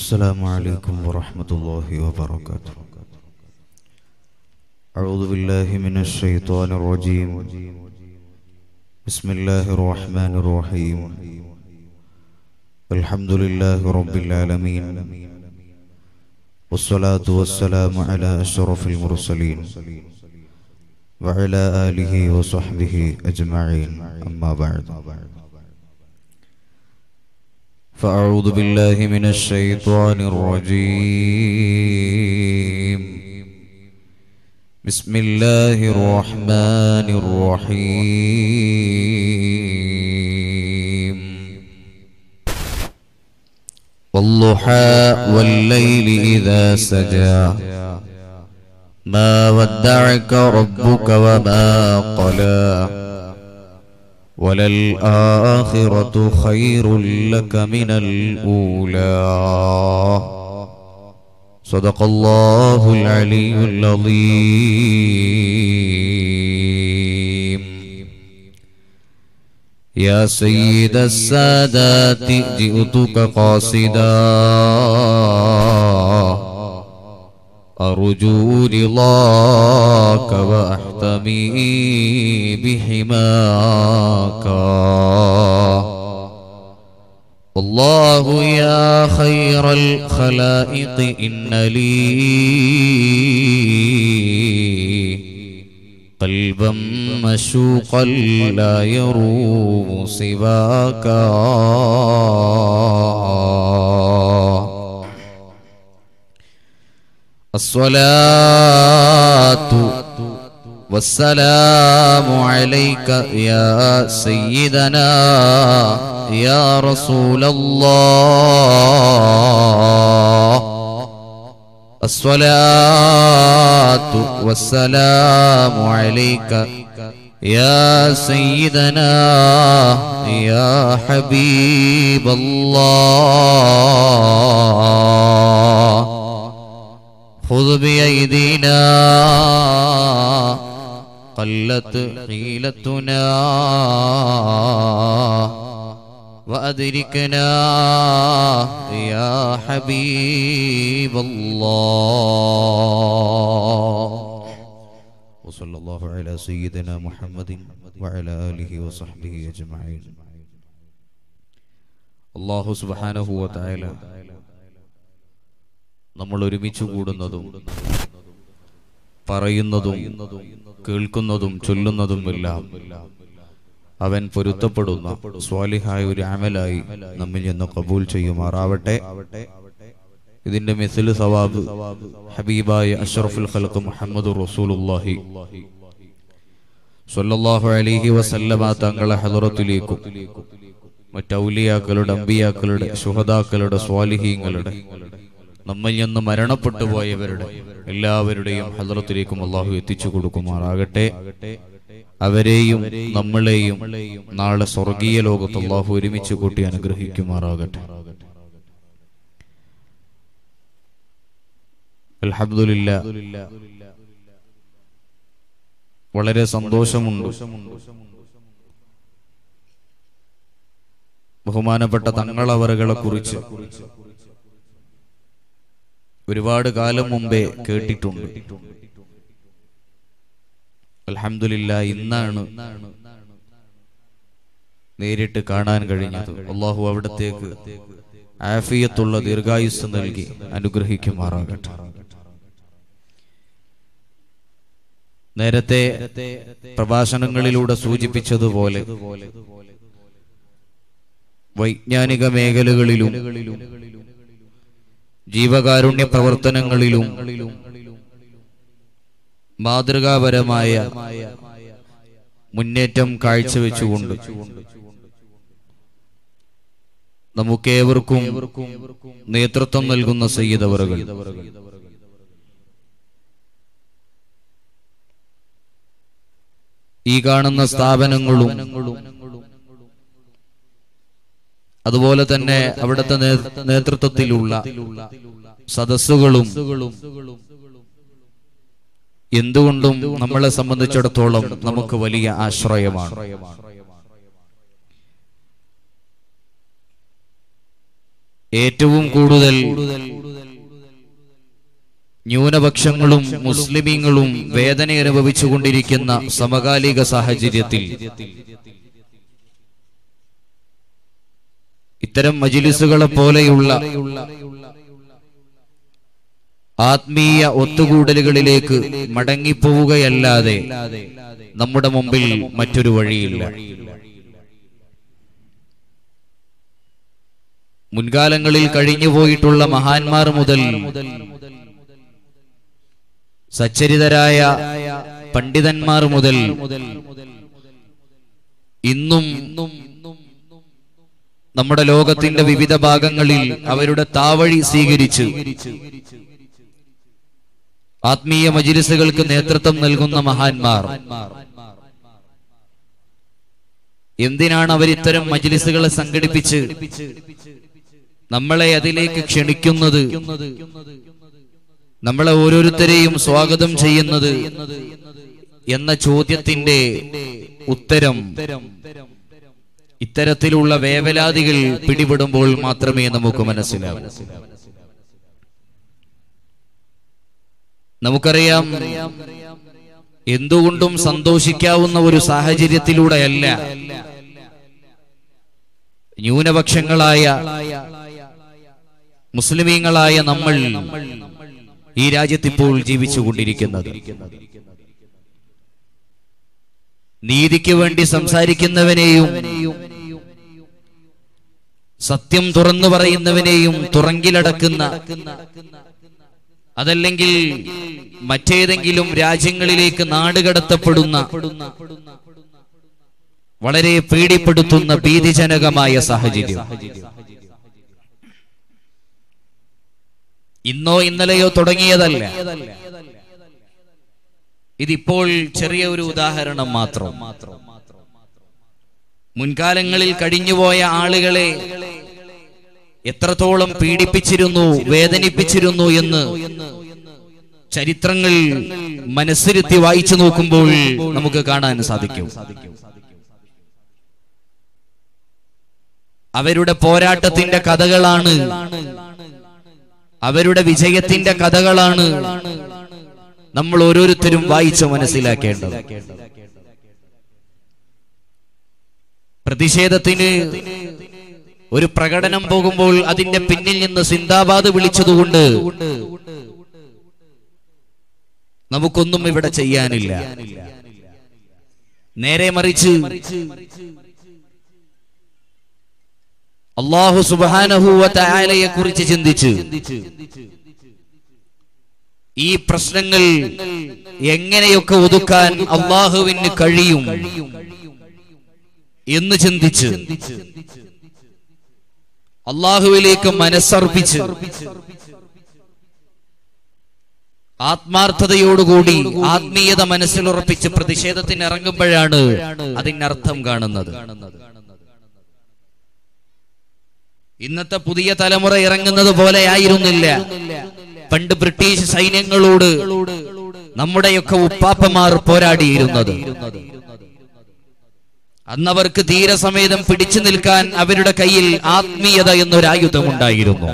السلام عليكم ورحمة الله وبركاته أعوذ بالله من الشيطان الرجيم بسم الله الرحمن الرحيم الحمد لله رب العالمين والصلاة والسلام على أشرف المرسلين وعلى آله وصحبه أجمعين أما بعد فأعوذ بالله من الشيطان الرجيم بسم الله الرحمن الرحيم والضحى والليل إذا سجى ما ودعك ربك وما قلى وللآخرة خير لك من الأولى صدق الله العلي العظيم يا سيد السادات جئتك قاصدا أرجو رضاك وأحتمي بحماك والله يا خير الخلائق إن لي قلبا مشوقا لا يروم سواك الصلاة والسلام عليك يا سيدنا يا رسول الله الصلاة والسلام عليك يا سيدنا يا حبيب الله خذ بأيدينا قلت حيلتنا وأدركنا يا حبيب الله وصلى الله على سيدنا محمد وعلى آله وصحبه أجمعين الله سبحانه وتعالى നമ്മൾ ഒരുമിച്ച് കൂടുന്നതും പറയുന്നതും കേൾക്കുന്നതും ചൊല്ലുന്നതുമെല്ലാം അവൻ പൊരുത്തപ്പെടുന്ന സ്വാലിഹായ ഒരു അമലായി നമ്മിൽ നിന്ന് കബൂൽ ചെയ്യുമാറാവട്ടെ ഇതിന്റെ മിസില് സവാബ് ഹബീബായ അഷ്റഫുൽ ഖൽഖ് മുഹമ്മദ് റസൂലുള്ളാഹി സ്വല്ലല്ലാഹു അലൈഹി വസല്ലമ തങ്ങളെ ഹദറത്തിലേക്കും മറ്റൗലിയാക്കളുടെ അമ്പിയാക്കളുടെ ശുഹദാക്കളുടെ സ്വാലിഹീങ്ങളുടെ നമ്മിൽ നിന്ന് മരണപ്പെട്ടു പോയവരുടെ എല്ലാവരുടെയും ഹദറത്തിലേക്കും അള്ളാഹു എത്തിച്ചു കൊടുക്കുമാറാകട്ടെ അവരെയും നമ്മളെയും നാളെ സ്വർഗീയ ലോകത്ത് അള്ളാഹു ഒരുമിച്ച് കൂട്ടി അനുഗ്രഹിക്കുമാറാകട്ടെ അൽഹംദുലില്ല വളരെ സന്തോഷമുണ്ട് ബഹുമാനപ്പെട്ട തങ്ങളവറുകളെ കുറിച്ച് ഒരുപാട് കാലം മുമ്പേ കേട്ടിട്ടുണ്ട് അൽഹംദുലില്ല ഇന്നാണ് നേരിട്ട് കാണാൻ കഴിഞ്ഞത് അള്ളാഹു അവിടത്തേക്ക് ആഫിയത്തുള്ള ദീർഘായുസ് നൽകി അനുഗ്രഹിക്കുമാറാകട്ടെ നേരത്തെ പ്രഭാഷണങ്ങളിലൂടെ സൂചിപ്പിച്ചതുപോലെ വൈജ്ഞാനിക മേഖലകളിലും ജീവകാരുണ്യ പ്രവർത്തനങ്ങളിലും മാതൃകാപരമായ മുന്നേറ്റം കാഴ്ചവെച്ചുകൊണ്ട് നമുക്കേവർക്കും നേതൃത്വം നൽകുന്ന സയ്യിദവറുകൾ ഈ കാണുന്ന സ്ഥാപനങ്ങളും അതുപോലെ തന്നെ അവിടുത്തെ നേതൃത്വത്തിലുള്ള സദസ്സുകളും എന്തുകൊണ്ടും നമ്മളെ സംബന്ധിച്ചിടത്തോളം നമുക്ക് വലിയ ആശ്രയമാണ് ഏറ്റവും കൂടുതൽ ന്യൂനപക്ഷങ്ങളും മുസ്ലിമീങ്ങളും വേദന അനുഭവിച്ചുകൊണ്ടിരിക്കുന്ന സമകാലിക സാഹചര്യത്തിൽ ഇത്തരം മജിലിസുകളെ പോലെയുള്ള ആത്മീയ ഒത്തുകൂടലുകളിലേക്ക് മടങ്ങിപ്പോവുകയല്ലാതെ നമ്മുടെ മുമ്പിൽ മറ്റൊരു വഴിയില്ല മുൻകാലങ്ങളിൽ കഴിഞ്ഞുപോയിട്ടുള്ള മഹാന്മാർ മുതൽ സച്ചരിതരായ പണ്ഡിതന്മാർ മുതൽ ഇന്നും നമ്മുടെ ലോകത്തിന്റെ വിവിധ ഭാഗങ്ങളിൽ അവരുടെ താവഴി സ്വീകരിച്ച് ആത്മീയ മജിലിസുകൾക്ക് നേതൃത്വം നൽകുന്ന മഹാന്മാർ എന്തിനാണ് അവർ ഇത്തരം മജിലിസുകളെ സംഘടിപ്പിച്ച് നമ്മളെ അതിലേക്ക് ക്ഷണിക്കുന്നത് നമ്മളെ ഓരോരുത്തരെയും സ്വാഗതം ചെയ്യുന്നത് എന്ന ചോദ്യത്തിന്റെ ഉത്തരം ഇത്തരത്തിലുള്ള വേവലാതികൾ പിടിപെടുമ്പോൾ മാത്രമേ നമുക്ക് മനസ്സിലാവൂ നമുക്കറിയാം എന്തുകൊണ്ടും സന്തോഷിക്കാവുന്ന ഒരു സാഹചര്യത്തിലൂടെയല്ല ന്യൂനപക്ഷങ്ങളായ മുസ്ലിമീങ്ങളായ നമ്മൾ ഈ രാജ്യത്തിപ്പോൾ ജീവിച്ചുകൊണ്ടിരിക്കുന്നത് നീതിക്ക് വേണ്ടി സംസാരിക്കുന്നവനെയും സത്യം തുറന്നു പറയുന്നവനെയും തുറങ്കിലടക്കുന്ന അതല്ലെങ്കിൽ മറ്റേതെങ്കിലും രാജ്യങ്ങളിലേക്ക് നാടുകടത്തപ്പെടുന്ന വളരെ പേടിപ്പെടുത്തുന്ന ഭീതിജനകമായ സാഹചര്യം ഇന്നോ ഇന്നലെയോ തുടങ്ങിയതല്ല ഇതിപ്പോൾ ചെറിയ ഒരു ഉദാഹരണം മാത്രം മുൻകാലങ്ങളിൽ കഴിഞ്ഞുപോയ ആളുകളെ എത്രത്തോളം പീഡിപ്പിച്ചിരുന്നു വേദനിപ്പിച്ചിരുന്നു എന്ന് ചരിത്രങ്ങൾ മനസ്സിരുത്തി വായിച്ചു നോക്കുമ്പോൾ നമുക്ക് കാണാൻ സാധിക്കും അവരുടെ പോരാട്ടത്തിന്റെ കഥകളാണ് അവരുടെ വിജയത്തിന്റെ കഥകളാണ് നമ്മൾ ഓരോരുത്തരും വായിച്ച് മനസ്സിലാക്കേണ്ടത് പ്രതിഷേധത്തിന് ഒരു പ്രകടനം പോകുമ്പോൾ അതിന്റെ പിന്നിൽ നിന്ന് സിന്ദാബാദ് വിളിച്ചതുകൊണ്ട് നമുക്കൊന്നും ഇവിടെ ചെയ്യാനില്ല നേരെ മറിച്ച് അള്ളാഹു സുബാനഹുവ തയാലയെ കുറിച്ച് ചിന്തിച്ച് ഈ പ്രശ്നങ്ങൾ എങ്ങനെയൊക്കെ ഒതുക്കാൻ അള്ളാഹുവിന് കഴിയും എന്ന് ചിന്തിച്ച് അള്ളാഹുവിലേക്ക് മനസ്സർപ്പിച്ച് ആത്മാർത്ഥതയോടുകൂടി ആത്മീയത മനസ്സിലുറപ്പിച്ച് പ്രതിഷേധത്തിന് ഇറങ്ങുമ്പോഴാണ് അതിനർത്ഥം കാണുന്നത് ഇന്നത്തെ പുതിയ തലമുറ ഇറങ്ങുന്നത് പോലെ ആയിരുന്നില്ല പണ്ട് ബ്രിട്ടീഷ് സൈന്യങ്ങളോട് നമ്മുടെയൊക്കെ ഉപ്പാപ്പമാർ പോരാടിയിരുന്നത് അന്നവർക്ക് ധീരസമേതം പിടിച്ചു നിൽക്കാൻ അവരുടെ കയ്യിൽ ആത്മീയത എന്നൊരായുധമുണ്ടായിരുന്നു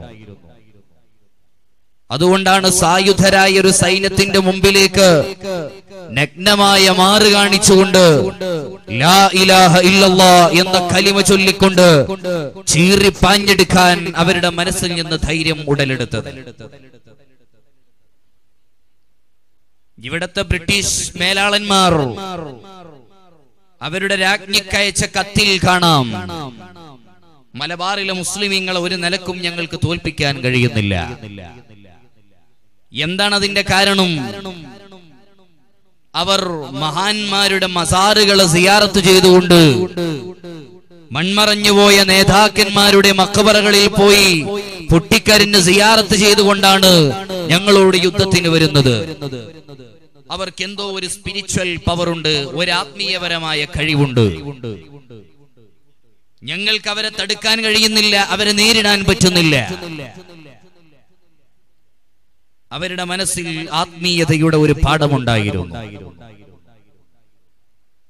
അതുകൊണ്ടാണ് സായുധരായ ഒരു സൈന്യത്തിന്റെ മുമ്പിലേക്ക് നഗ്നമായ മാറ് കാണിച്ചുകൊണ്ട് ലാ ഇലാഹ ഇല്ലല്ലാ എന്ന കലിമ ചൊല്ലിക്കൊണ്ട് ചീറി പാഞ്ഞെടുക്കാൻ അവരുടെ മനസ്സിൽ നിന്ന് ധൈര്യം ഉടലെടുത്തത് ഇവിടത്തെ ബ്രിട്ടീഷ് മേലാളന്മാർ അവരുടെ രാജ്ഞിക്കയച്ച കത്തിൽ കാണാം മലബാറിലെ മുസ്ലിമീങ്ങളെ ഒരു നിലക്കും ഞങ്ങൾക്ക് തോൽപ്പിക്കാൻ കഴിയുന്നില്ല എന്താണ് അതിന്റെ കാരണം അവർ മഹാന്മാരുടെ മസാറുകളെ സിയാറത്ത് ചെയ്തുകൊണ്ട് മൺമറഞ്ഞുപോയ നേതാക്കന്മാരുടെ മക്കബറകളിൽ പോയി പൊട്ടിക്കരിഞ്ഞ് സിയാറത്ത് ചെയ്തുകൊണ്ടാണ് ഞങ്ങളോട് യുദ്ധത്തിന് വരുന്നത് അവർക്ക് എന്തോ ഒരു സ്പിരിച്വൽ പവർ ഉണ്ട് ഒരു ആത്മീയപരമായ കഴിവുണ്ട് ഞങ്ങൾക്ക് അവരെ തടുക്കാൻ കഴിയുന്നില്ല അവരെ നേരിടാൻ പറ്റുന്നില്ല അവരുടെ മനസ്സിൽ ആത്മീയതയുടെ ഒരു പാഠമുണ്ടായിരുന്നു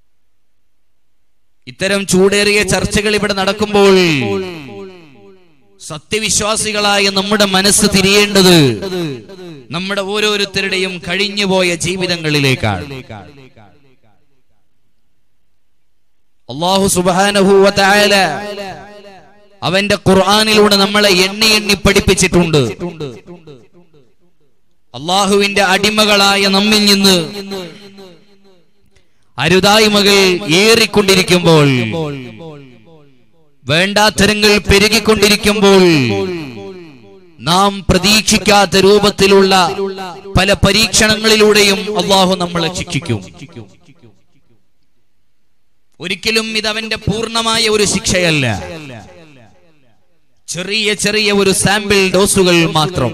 ഇത്തരം ചൂടേറിയ ചർച്ചകൾ ഇവിടെ നടക്കുമ്പോൾ സത്യവിശ്വാസികളായ നമ്മുടെ മനസ്സ് തിരിയേണ്ടത് നമ്മുടെ ഓരോരുത്തരുടെയും കഴിഞ്ഞുപോയ ജീവിതങ്ങളിലേക്കാണ് അള്ളാഹു സുബാനഹൂവത്തായ അവന്റെ ഖുർആാനിലൂടെ നമ്മളെ എണ്ണി എണ്ണി പഠിപ്പിച്ചിട്ടുണ്ട് അള്ളാഹുവിന്റെ അടിമകളായ നമ്മിൽ നിന്ന് അരുതായ്മകൾ ഏറിക്കൊണ്ടിരിക്കുമ്പോൾ വേണ്ടാത്തരങ്ങൾ പെരുകിക്കൊണ്ടിരിക്കുമ്പോൾ നാം പ്രതീക്ഷിക്കാത്ത രൂപത്തിലുള്ള പല പരീക്ഷണങ്ങളിലൂടെയും അള്ളാഹു നമ്മളെ ശിക്ഷിക്കും ഒരിക്കലും ഇതവന്റെ പൂർണ്ണമായ ഒരു ശിക്ഷയല്ല ചെറിയ ചെറിയ ഒരു സാമ്പിൾ ഡോസുകൾ മാത്രം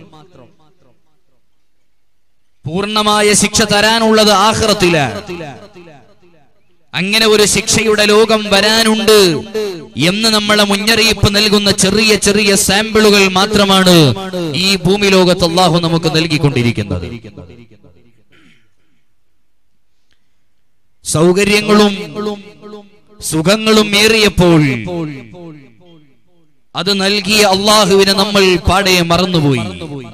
പൂർണ്ണമായ ശിക്ഷ തരാനുള്ളത് ആഹ്റത്തിലാണ് അങ്ങനെ ഒരു ശിക്ഷയുടെ ലോകം വരാനുണ്ട് എന്ന് നമ്മളെ മുന്നറിയിപ്പ് നൽകുന്ന ചെറിയ ചെറിയ സാമ്പിളുകൾ മാത്രമാണ് ഈ ഭൂമി ലോകത്ത് അള്ളാഹു നമുക്ക് നൽകിക്കൊണ്ടിരിക്കുന്നത് സൗകര്യങ്ങളും സുഖങ്ങളും ഏറിയപ്പോൾ അത് നൽകിയ അള്ളാഹുവിനെ നമ്മൾ പാടെ മറന്നുപോയി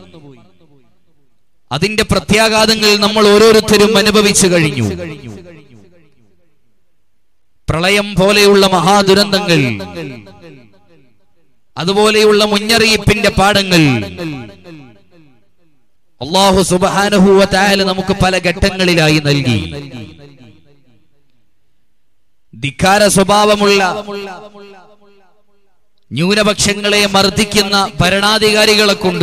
അതിന്റെ പ്രത്യാഘാതങ്ങൾ നമ്മൾ ഓരോരുത്തരും അനുഭവിച്ചു കഴിഞ്ഞു പ്രളയം പോലെയുള്ള മഹാദുരന്തങ്ങൾ അതുപോലെയുള്ള മുന്നറിയിപ്പിന്റെ പാഠങ്ങൾ അള്ളാഹു സുബാനഹുവ തായാലും നമുക്ക് പല ഘട്ടങ്ങളിലായി നൽകി ധിക്കാര സ്വഭാവമുള്ള ന്യൂനപക്ഷങ്ങളെ മർദ്ദിക്കുന്ന ഭരണാധികാരികളെ കൊണ്ട്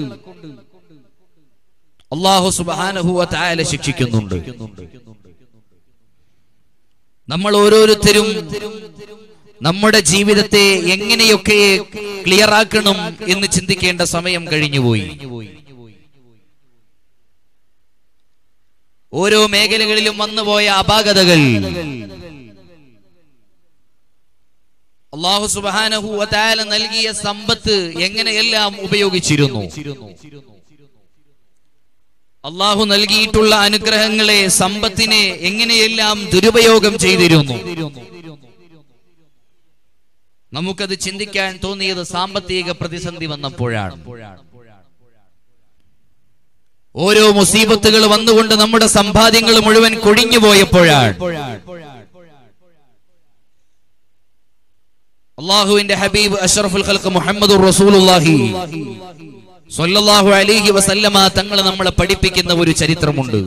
അള്ളാഹു സുബാനഹുവ തായാല ശിക്ഷിക്കുന്നുണ്ട് നമ്മൾ ഓരോരുത്തരും നമ്മുടെ ജീവിതത്തെ എങ്ങനെയൊക്കെ ക്ലിയർ ആക്കണം എന്ന് ചിന്തിക്കേണ്ട സമയം കഴിഞ്ഞുപോയി ഓരോ മേഖലകളിലും വന്നുപോയ അപാകതകൾ അള്ളാഹു സുബാനഹു താല നൽകിയ സമ്പത്ത് എങ്ങനെയെല്ലാം ഉപയോഗിച്ചിരുന്നു അള്ളാഹു നൽകിയിട്ടുള്ള അനുഗ്രഹങ്ങളെ സമ്പത്തിനെ എങ്ങനെയെല്ലാം ദുരുപയോഗം ചെയ്തിരുന്നു നമുക്കത് ചിന്തിക്കാൻ തോന്നിയത് സാമ്പത്തിക പ്രതിസന്ധി വന്നപ്പോഴാണ് ഓരോ മുസീബത്തുകൾ വന്നുകൊണ്ട് നമ്മുടെ സമ്പാദ്യങ്ങൾ മുഴുവൻ കൊഴിഞ്ഞു പോയപ്പോഴാണ് അള്ളാഹുവിന്റെ ഹബീബ് അഷറഫുൽ ഖൽക്ക് മുഹമ്മദ് റസൂലുള്ളാഹി സ്വല്ലല്ലാഹു അലൈഹി വസല്ലമ തങ്ങൾ നമ്മളെ പഠിപ്പിക്കുന്ന ഒരു ചരിത്രമുണ്ട്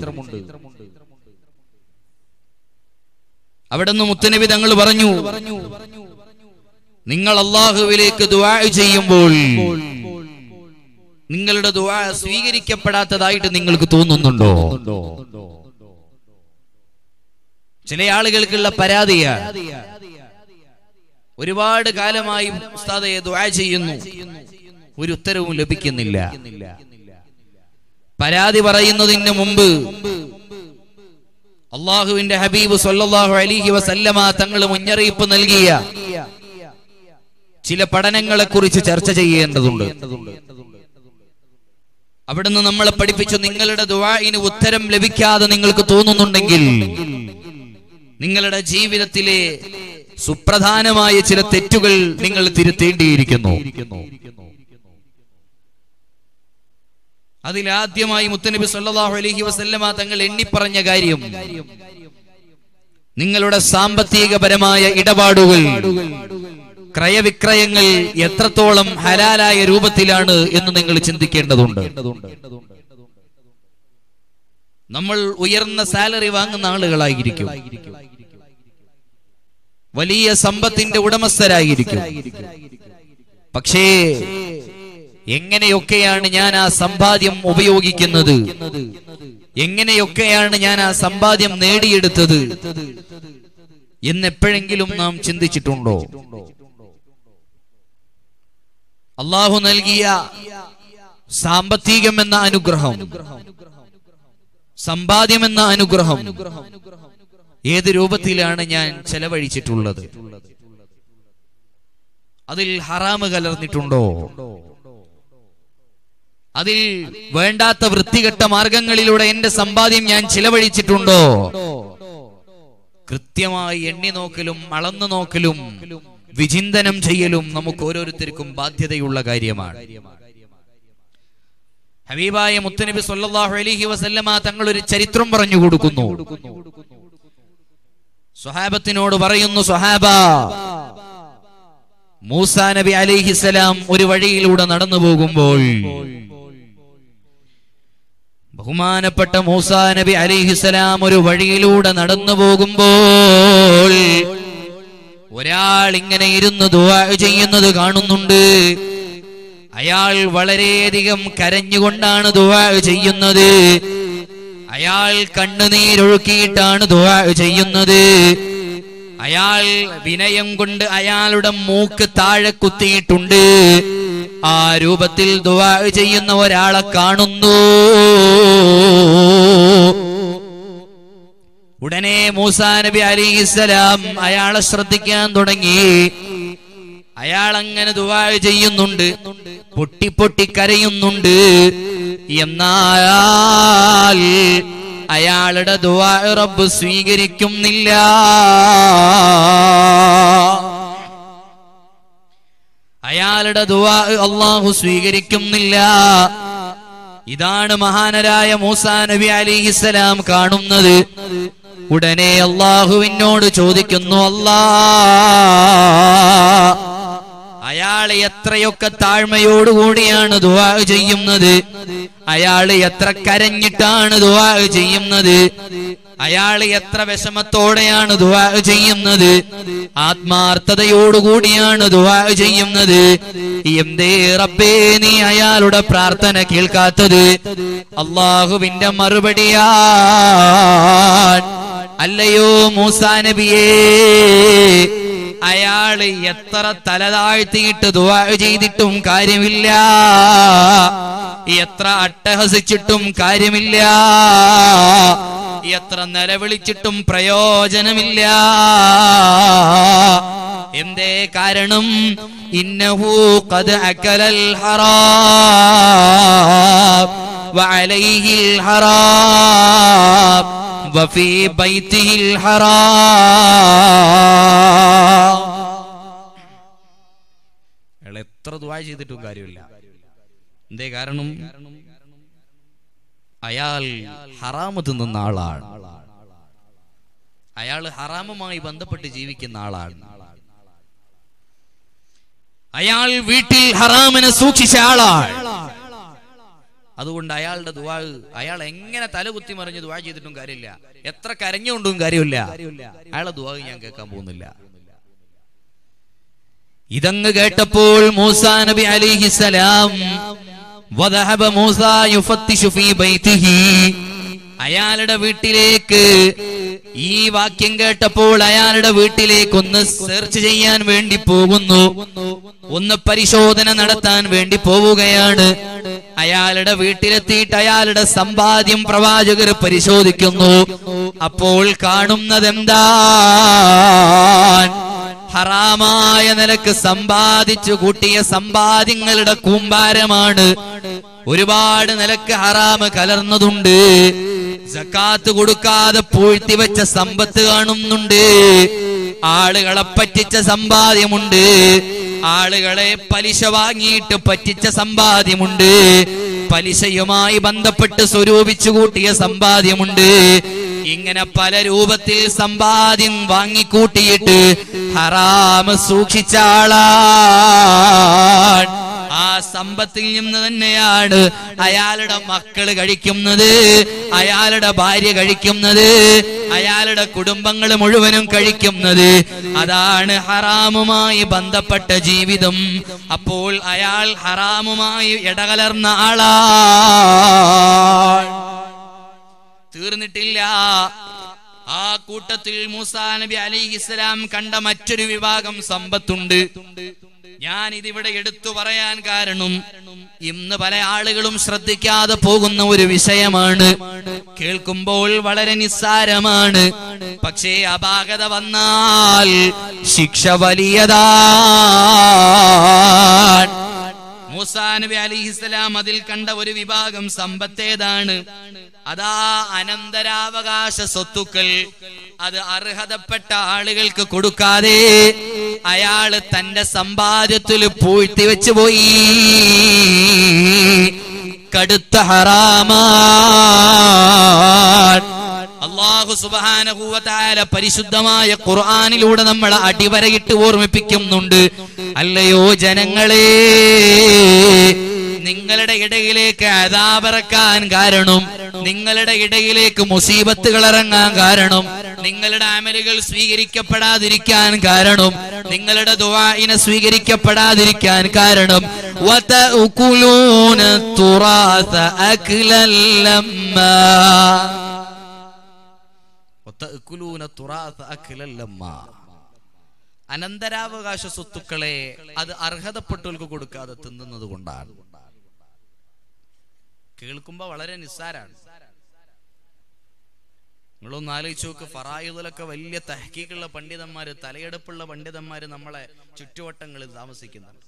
അവിടെ നിന്ന് മുത്തനബി തങ്ങൾ പറഞ്ഞു നിങ്ങൾ അള്ളാഹുവിലേക്ക് ദുആ ചെയ്യുമ്പോൾ നിങ്ങളുടെ ദുആ സ്വീകരിക്കപ്പെടാത്തതായിട്ട് നിങ്ങൾക്ക് തോന്നുന്നുണ്ടോ ചില ആളുകൾക്കുള്ള പരാതിയാണ് ഒരുപാട് കാലമായി ഉസ്താദയെ ദുആ ചെയ്യുന്നു ഒരു ഉത്തരവും ലഭിക്കുന്നില്ല പരാതി പറയുന്നതിന് മുമ്പ് അള്ളാഹുവിന്റെ ഹബീബ് സല്ലല്ലാഹു അലൈഹി വസല്ലമ തങ്ങൾ മുന്നറിയിപ്പ് നൽകിയ ചില പഠനങ്ങളെ കുറിച്ച് ചർച്ച ചെയ്യേണ്ടതുണ്ട് അവിടുന്ന് നമ്മളെ പഠിപ്പിച്ചു നിങ്ങളുടെ ദുആഇന് ഉത്തരം ലഭിക്കാതെ നിങ്ങൾക്ക് തോന്നുന്നുണ്ടെങ്കിൽ നിങ്ങളുടെ ജീവിതത്തിലെ സുപ്രധാനമായ ചില തെറ്റുകൾ നിങ്ങൾ തിരുത്തേണ്ടിയിരിക്കുന്നു അതിലാദ്യമായി മുത്തനബി സല്ലല്ലാഹു അലൈഹി വസല്ലമ തങ്ങൾ എണ്ണിപ്പറഞ്ഞ കാര്യം നിങ്ങളുടെ സാമ്പത്തികപരമായ ഇടപാടുകൾ ക്രയവിക്രയങ്ങൾ എത്രത്തോളം ഹലാലായ രൂപത്തിലാണ് എന്ന് നിങ്ങൾ ചിന്തിക്കേണ്ടതുണ്ട് നമ്മൾ ഉയർന്ന സാലറി വാങ്ങുന്ന ആളുകളായിരിക്കും വലിയ സമ്പത്തിന്റെ ഉടമസ്ഥരായിരിക്കും പക്ഷേ എങ്ങനെയൊക്കെയാണ് ഞാൻ ആ സമ്പാദ്യം ഉപയോഗിക്കുന്നത് എങ്ങനെയൊക്കെയാണ് ഞാൻ ആ സമ്പാദ്യം നേടിയെടുത്തത് എന്നെപ്പോഴെങ്കിലും നാം ചിന്തിച്ചിട്ടുണ്ടോ അള്ളാഹു നൽകിയ സാമ്പത്തികം എന്ന അനുഗ്രഹം സമ്പാദ്യം എന്ന അനുഗ്രഹം ഏത് രൂപത്തിലാണ് ഞാൻ ചെലവഴിച്ചിട്ടുള്ളത് അതിൽ ഹറാമ് കലർന്നിട്ടുണ്ടോ അതിൽ വേണ്ടാത്ത വൃത്തികെട്ട മാർഗങ്ങളിലൂടെ എന്റെ സമ്പാദ്യം ഞാൻ ചിലവഴിച്ചിട്ടുണ്ടോ കൃത്യമായി എണ്ണി നോക്കലും അളന്നു നോക്കലും വിചിന്തനം ചെയ്യലും നമുക്ക് ഓരോരുത്തർക്കും ബാധ്യതയുള്ള കാര്യമാണ് ഹബീബായ മുത്തനബി സല്ലല്ലാഹു അലൈഹി വസല്ലമ തങ്ങൾ ഒരു ചരിത്രം പറഞ്ഞു കൊടുക്കുന്നു സ്വഹാബത്തിനോട് പറയുന്നു സ്വഹാബ മൂസാ നബി അലൈഹിസലാം ഒരു വഴിയിലൂടെ നടന്നു പോകുമ്പോൾ ബഹുമാനപ്പെട്ട മൂസാ നബി അലിഹിസലാം ഒരു വഴിയിലൂടെ നടന്നു പോകുമ്പോൾ ഒരാൾ ഇങ്ങനെ ഇരുന്ന് ദുആ ചെയ്യുന്നത് കാണുന്നുണ്ട് അയാൾ വളരെയധികം കരഞ്ഞുകൊണ്ടാണ് ദുആ ചെയ്യുന്നത് അയാൾ കണ്ണുനീരൊഴുക്കിയിട്ടാണ് ദുആ ചെയ്യുന്നത് അയാൾ വിനയം കൊണ്ട് അയാളുടെ മൂക്ക് താഴെ കുത്തിയിട്ടുണ്ട് ആ രൂപത്തിൽ ദുആ ചെയ്യുന്ന ഒരാളെ കാണുന്നു ഉടനെ മൂസാ നബി അലിസ്സലാം അയാളെ ശ്രദ്ധിക്കാൻ തുടങ്ങി അയാൾ അങ്ങനെ ദുആ ചെയ്യുന്നുണ്ട് പൊട്ടി പൊട്ടി കരയുന്നുണ്ട് എന്നാൽ അയാളുടെ ദുആ റബ്ബ് സ്വീകരിക്കുന്നില്ല അയാളുടെ ദുആ അള്ളാഹു സ്വീകരിക്കുന്നില്ല ഇതാണ് മഹാനരായ മൂസാ നബി അലിഹിസലാം കാണുന്നത് ഉടനെ അള്ളാഹുവിനോട് ചോദിക്കുന്നു അല്ലാ അയാൾ എത്രയൊക്കെ താഴ്മയോടുകൂടിയാണ് ദുആ ചെയ്യുന്നത് അയാൾ എത്ര കരഞ്ഞിട്ടാണ് ദുആ ചെയ്യുന്നത് അയാൾ എത്ര വിഷമത്തോടെയാണ് ദുആ ചെയ്യുന്നത് ആത്മാർത്ഥതയോടുകൂടിയാണ് ദുആ ചെയ്യുന്നത് എന്തേ റബ്ബേ നീ അയാളുടെ പ്രാർത്ഥന കേൾക്കാത്തത് അള്ളാഹുവിന്റെ മറുപടിയാ അല്ലയോ മൂസാ നബിയേ അയാള് എത്ര തലതാഴ്ത്തിയിട്ട് ദുആ ചെയ്തിട്ടും കാര്യമില്ല എത്ര അട്ടഹസിച്ചിട്ടും കാര്യമില്ല എത്ര നിലവിളിച്ചിട്ടും പ്രയോജനമില്ല എന്തേ കാരണം ഇന്നഹു ഖദ് അക്കലൽ ഹറാം വഅലൈഹിൽ ഹറാം വഫീ ബൈത്തിഹിൽ ഹറാം അയാൾ എത്ര ദുആ ചെയ്തിട്ടും കാര്യമില്ല എന്തേ കാരണം അയാൾ ഹറാമ് തിന്നുന്ന ആളാണ് അയാൾ ഹറാമുമായി ബന്ധപ്പെട്ട് ജീവിക്കുന്ന ആളാണ് അയാൾ വീട്ടിൽ ഹറാമിനെ സൂക്ഷിച്ച ആളാണ് അതുകൊണ്ട് അയാളുടെ ദുവാ അയാൾ എങ്ങനെ തലകുത്തി മറിഞ്ഞ് ദുവാ ചെയ്തിട്ടും കാര്യമില്ല എത്ര കരഞ്ഞുകൊണ്ടും കാര്യമില്ല അയാളെ ദുവാ ഞാൻ കേൾക്കാൻ പോകുന്നില്ല ഇതങ്ങ് കേട്ടപ്പോൾ മൂസാ നബി അലിഹിസലാം വദഹബ മൂസ യുഫത്തിഷു ഫീ ബൈതിഹി അയാളുടെ വീട്ടിലേക്ക് ഈ വാക്യം കേട്ടപ്പോൾ അയാളുടെ വീട്ടിലേക്ക് ഒന്ന് സെർച്ച് ചെയ്യാൻ വേണ്ടി പോകുന്നു ഒന്ന് പരിശോധന നടത്താൻ വേണ്ടി പോവുകയാണ് അയാളുടെ വീട്ടിലെത്തിയിട്ട് അയാളുടെ സമ്പാദ്യം പ്രവാചകർ പരിശോധിക്കുന്നു അപ്പോൾ കാണുന്നത് എന്താ ഹറാമായ നിലക്ക് സമ്പാദിച്ചു കൂട്ടിയ സമ്പാദ്യങ്ങളുടെ കൂമ്പാരമാണ് ഒരുപാട് നിലക്ക് ഹറാമ് കലർന്നതുണ്ട് സക്കാത്ത് കൊടുക്കാതെ പൂഴ്ത്തി വെച്ച സമ്പത്ത് കാണുന്നുണ്ട് ആളുകളെ പറ്റിച്ച സമ്പാദ്യമുണ്ട് ആളുകളെ പലിശ വാങ്ങിയിട്ട് പറ്റിച്ച സമ്പാദ്യമുണ്ട് പലിശയുമായി ബന്ധപ്പെട്ട് സ്വരൂപിച്ചു കൂട്ടിയ സമ്പാദ്യമുണ്ട് ഇങ്ങനെ പല രൂപത്തിൽ സമ്പാദ്യം വാങ്ങിക്കൂട്ടിയിട്ട് ഹറാമ് സൂക്ഷിച്ച ആളാണ് ആ സമ്പത്തിൽ നിന്ന് തന്നെയാണ് അയാളുടെ മക്കള് കഴിക്കുന്നത് അയാളുടെ ഭാര്യ കഴിക്കുന്നത് അയാളുടെ കുടുംബങ്ങൾ മുഴുവനും കഴിക്കുന്നത് അതാണ് ഹറാമുമായി ബന്ധപ്പെട്ട ജീവിതം അപ്പോൾ അയാൾ ഹറാമുമായി ഇടകലർന്ന ആളാണ് തീർന്നിട്ടില്ല ആ കൂട്ടത്തിൽ മൂസാ നബി അലിഹിസ്ലാം കണ്ട മറ്റൊരു വിഭാഗം സമ്പത്തുണ്ട് ഞാൻ ഇതിവിടെ എടുത്തു പറയാൻ കാരണം ഇന്ന് പല ആളുകളും ശ്രദ്ധിക്കാതെ പോകുന്ന ഒരു വിഷയമാണ് കേൾക്കുമ്പോൾ വളരെ നിസ്സാരമാണ് പക്ഷേ അപാകത വന്നാൽ ശിക്ഷ വലിയതാണ് മൂസാ നബി അലിഹിസ്സലാം അതിൽ കണ്ട ഒരു വിഭാഗം സമ്പത്തേതാണ് അതാ അനന്തരാവകാശ സ്വത്തുക്കൾ അത് അർഹതപ്പെട്ട ആളുകൾക്ക് കൊടുക്കാതെ അയാള് തന്റെ സമ്പാദ്യത്തിൽ പൂഴ്ത്തി വെച്ചു പോയി കടുത്ത ഹറാമാ അള്ളാഹു സുബാനഹൂവത്തായ പരിശുദ്ധമായ ഖുർആാനിലൂടെ നമ്മൾ അടിവരയിട്ട് ഓർമ്മിപ്പിക്കുന്നുണ്ട് അല്ലയോ ജനങ്ങളെ നിങ്ങളുടെ ഇടയിലേക്ക് അതാപിറക്കാൻ കാരണം നിങ്ങളുടെ ഇടയിലേക്ക് മുസീബത്തുകൾ ഇറങ്ങാൻ കാരണം നിങ്ങളുടെ അമലുകൾ സ്വീകരിക്കപ്പെടാതിരിക്കാൻ കാരണം നിങ്ങളുടെ ദുആഇനെ സ്വീകരിക്കപ്പെടാതിരിക്കാൻ കാരണം وَتَأْكُلُونَ التُّرَاثَ أَكْلًا لَمًّا وَتَأْكُلُونَ التُّرَاثَ أَكْلًا لَمًّا അനന്തരാവകാശ സ്വത്തുക്കളെ അത് അർഹതപ്പെട്ടവർക്ക് കൊടുക്കാതെ തിന്നുന്നത് കൊണ്ടാണ് കേൾക്കുമ്പോ വളരെ നിസ്സാരാണ് നിങ്ങളൊന്ന് ആലോചിച്ച് നോക്ക് ഫറായുദിലൊക്കെ വലിയ തഹക്കീക്കുള്ള പണ്ഡിതന്മാര് തലയെടുപ്പുള്ള പണ്ഡിതന്മാര് നമ്മളെ ചുറ്റുവട്ടങ്ങളിൽ താമസിക്കുന്നുണ്ട്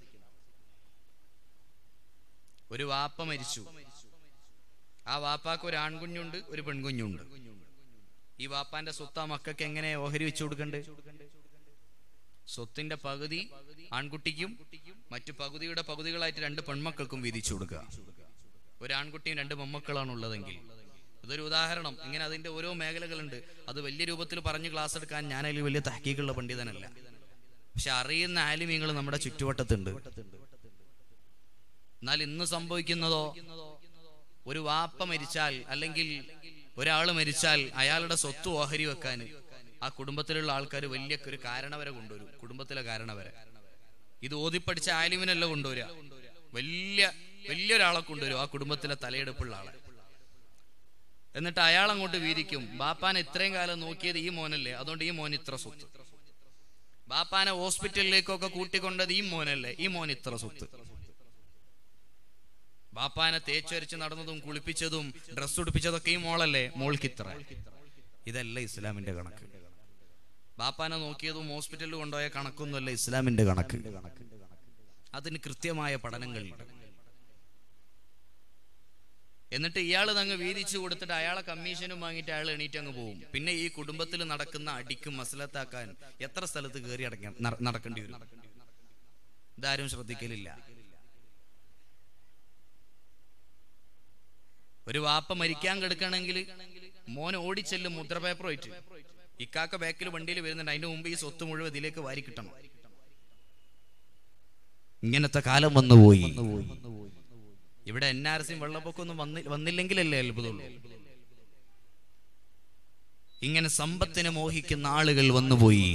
ഒരു വാപ്പ മരിച്ചു ആ വാപ്പാക്ക് ഒരു ആൺകുഞ്ഞുണ്ട് ഒരു പെൺകുഞ്ഞുണ്ട് ഈ വാപ്പാന്റെ സ്വത്ത് ആ മക്കൾക്ക് എങ്ങനെ ഓഹരി വെച്ചു കൊടുക്കണ്ടേ സ്വത്തിന്റെ പകുതി ആൺകുട്ടിക്കും മറ്റു പകുതിയുടെ പകുതികളായിട്ട് രണ്ട് പെൺമക്കൾക്കും വീതിച്ചു കൊടുക്കുക ഒരു ആൺകുട്ടിയും രണ്ട് പെൺമക്കളാണ് ഉള്ളതെങ്കിൽ ഇതൊരു ഉദാഹരണം ഇങ്ങനെ അതിന്റെ ഓരോ മേഖലകളുണ്ട് അത് വലിയ രൂപത്തിൽ പറഞ്ഞ് ക്ലാസ് എടുക്കാൻ ഞാൻ അതിൽ വലിയ തഹക്കീക്കുള്ള പണ്ഡിതനല്ല പക്ഷെ അറിയുന്ന ആലിമീങ്ങൾ നമ്മുടെ ചുറ്റുവട്ടത്തുണ്ട് എന്നാൽ ഇന്ന് സംഭവിക്കുന്നതോ ഒരു വാപ്പ മരിച്ചാൽ അല്ലെങ്കിൽ ഒരാൾ മരിച്ചാൽ അയാളുടെ സ്വത്ത് ഓഹരി വെക്കാൻ ആ കുടുംബത്തിലുള്ള ആൾക്കാർ വലിയ ഒരു കാരണവരെ കൊണ്ടുവരും കുടുംബത്തിലെ കാരണവരെ ഇത് ഓതിപ്പടിച്ച ആലിമിനല്ല കൊണ്ടുവരിക വലിയ വലിയൊരാളെ കൊണ്ടുവരും ആ കുടുംബത്തിലെ തലയെടുപ്പുള്ള ആളെ എന്നിട്ട് അയാൾ അങ്ങോട്ട് വീതിക്കും ബാപ്പാനെ ഇത്രയും കാലം നോക്കിയത് ഈ മോനല്ലേ അതുകൊണ്ട് ഈ മോൻ ഇത്ര സ്വത്ത് ബാപ്പാനെ ഹോസ്പിറ്റലിലേക്കൊക്കെ കൂട്ടിക്കൊണ്ടത് ഈ മോനല്ലേ ഈ മോൻ ഇത്ര സ്വത്ത് ബാപ്പാനെ തേച്ചൊരച്ച് നടന്നതും കുളിപ്പിച്ചതും ഡ്രസ് ഉടുപ്പിച്ചതൊക്കെ ഈ മോളല്ലേ മോൾക്ക് ഇത്ര ഇതല്ല ഇസ്ലാമിന്റെ കണക്ക് ബാപ്പാനെ നോക്കിയതും ഹോസ്പിറ്റലിൽ കൊണ്ടുപോയ കണക്കൊന്നുമല്ല ഇസ്ലാമിന്റെ കണക്ക് അതിന് കൃത്യമായ പഠനങ്ങളുണ്ട് എന്നിട്ട് ഇയാൾ അങ്ങ് വീതിച്ചു കൊടുത്തിട്ട് അയാളെ കമ്മീഷനും വാങ്ങിയിട്ട് അയാൾ എണീറ്റ് അങ്ങ് പോകും പിന്നെ ഈ കുടുംബത്തിൽ നടക്കുന്ന അടിക്കും മസലത്താക്കാൻ എത്ര സ്ഥലത്ത് കയറി അടക്കാൻ നട- നടക്കേണ്ടി വരും ഇതാരും ശ്രദ്ധിക്കലില്ല ഒരു വാപ്പ മരിക്കാൻ കിടക്കണമെങ്കിൽ മോൻ ഓടിച്ചെല്ലും മുദ്ര പേപ്പർ ആയിട്ട് ഇക്കാക്ക ബാക്കിൽ വണ്ടിയിൽ വരുന്നുണ്ട് അതിന്റെ മുമ്പ് ഈ സ്വത്ത് മുഴുവൻ ഇതിലേക്ക് വാരി കിട്ടണം ഇങ്ങനത്തെ കാലം വന്നുപോയി ഇവിടെ എൻ ആർ സിയും വെള്ളപ്പൊക്കമൊന്നും വന്നി വന്നില്ലെങ്കിലല്ലേ അത്ഭുതമുള്ളൂ ഇങ്ങനെ സമ്പത്തിനെ മോഹിക്കുന്ന ആളുകൾ വന്നുപോയി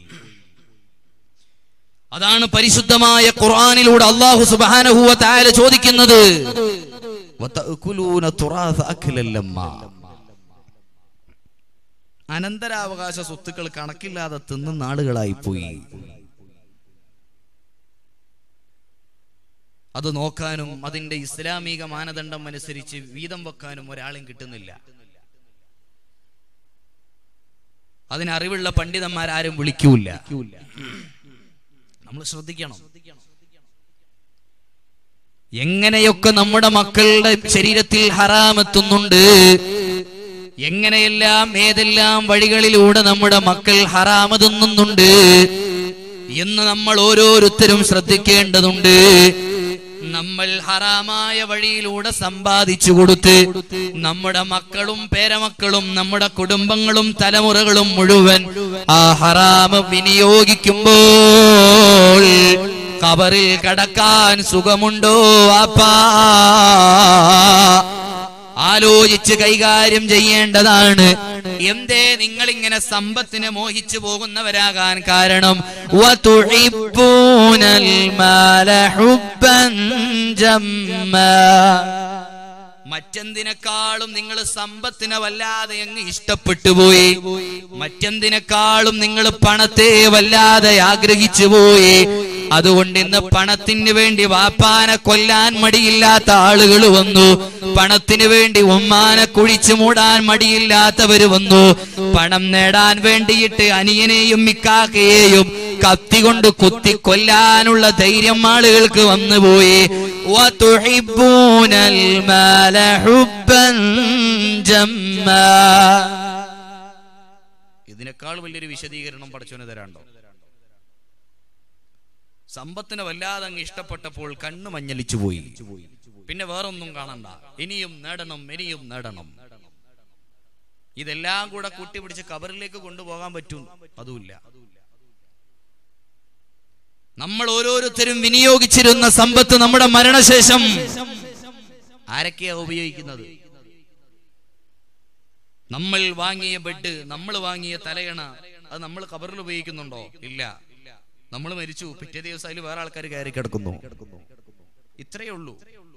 അതാണ് പരിശുദ്ധമായ ഖുർആനിലൂടെ അള്ളാഹു സുബ്ഹാനഹു വ തആല ചോദിക്കുന്നത് വതഅകുലൂന തുറാസ അക്ലൻ ലമ്മാ. അനന്തരാവകാശ സ്വത്തുക്കൾ കണക്കില്ലാതെ തിന്നുന്ന ആളുകളായി പോയി അത് നോക്കാനും അതിന്റെ ഇസ്ലാമിക മാനദണ്ഡം അനുസരിച്ച് വീതം വെക്കാനും ഒരാളും കിട്ടുന്നില്ല അതിനറിവുള്ള പണ്ഡിതന്മാരാരും വിളിക്കൂല നമ്മൾ ശ്രദ്ധിക്കണം എങ്ങനെയൊക്കെ നമ്മുടെ മക്കളുടെ ശരീരത്തിൽ ഹറാമെത്തുന്നുണ്ട് എങ്ങനെയെല്ലാം ഏതെല്ലാം വഴികളിലൂടെ നമ്മുടെ മക്കൾ ഹറാമ തിന്നുന്നുണ്ട് എന്ന് നമ്മൾ ഓരോരുത്തരും ശ്രദ്ധിക്കേണ്ടതുണ്ട് നമ്മൾ ഹറാമായ വഴിയിലൂടെ സമ്പാദിച്ചു കൊടുത്ത് നമ്മുടെ മക്കളും പേരമക്കളും നമ്മുടെ കുടുംബങ്ങളും തലമുറകളും മുഴുവൻ ആ ഹറാമ് വിനിയോഗിക്കുമ്പോൾ കബറിൽ കടക്കാൻ സുഖമുണ്ടോ ആപ്പാ ആലോചിച്ച് കൈകാര്യം ചെയ്യേണ്ടതാണ് എന്തേ നിങ്ങൾ ഇങ്ങനെ സമ്പത്തിനെ മോഹിച്ചു പോകുന്നവരാകാൻ കാരണം വതുഹിബ്ബൂനൽ മാല ഹുബ്ബൻ ജമ്മാ. മറ്റെന്തിനേക്കാളും നിങ്ങൾ സമ്പത്തിനെ വല്ലാതെ അങ്ങ് ഇഷ്ടപ്പെട്ടു പോയി മറ്റെന്തിനേക്കാളും നിങ്ങൾ പണത്തെ വല്ലാതെ ആഗ്രഹിച്ചു പോയി അതുകൊണ്ട് ഇന്ന് പണത്തിന് വേണ്ടി വാപ്പാനെ കൊല്ലാൻ മടിയില്ലാത്ത ആളുകൾ വന്നു പണത്തിന് വേണ്ടി ഉമ്മാനെ കുഴിച്ചു മൂടാൻ മടിയില്ലാത്തവര് വന്നു പണം നേടാൻ വേണ്ടിയിട്ട് അനിയനെയും മിക്കാക്കയെയും കത്തി കൊണ്ട് കുത്തി കൊല്ലാനുള്ള ധൈര്യം ആളുകൾക്ക് വന്നുപോയി وتحبون المال حبا جما ഇതിനേക്കാൾ വലിയൊരു വിശദീകരണം പഠിച്ചവന് തരാണ്ടോ സമ്പത്തിനെ വല്ലാതെ അങ്ങ് ഇഷ്ടപ്പെട്ടപ്പോൾ കണ്ണ് മഞ്ഞലിച്ചു പോയി പിന്നെ വേറൊന്നും കാണണ്ട ഇനിയും നേടണം ഇനിയും നേടണം ഇതെല്ലാം കൂടെ കൂട്ടിപ്പിടിച്ച് കബറിലേക്ക് കൊണ്ടുപോകാൻ പറ്റും അതുമില്ല നമ്മൾ ഓരോരുത്തരും വിനിയോഗിച്ചിരുന്ന സമ്പത്ത് നമ്മുടെ മരണശേഷം ആരൊക്കെയാ ഉപയോഗിക്കുന്നത് നമ്മൾ വാങ്ങിയ ബെഡ് നമ്മൾ വാങ്ങിയ തലയണ അത് നമ്മൾ കബറിൽ ഉപയോഗിക്കുന്നുണ്ടോ ഇല്ല നമ്മൾ മരിച്ചു പിറ്റേ ദിവസം അതിൽ വേറെ ആൾക്കാർ കയറി കിടക്കുന്നു ഇത്രയേ ഉള്ളൂ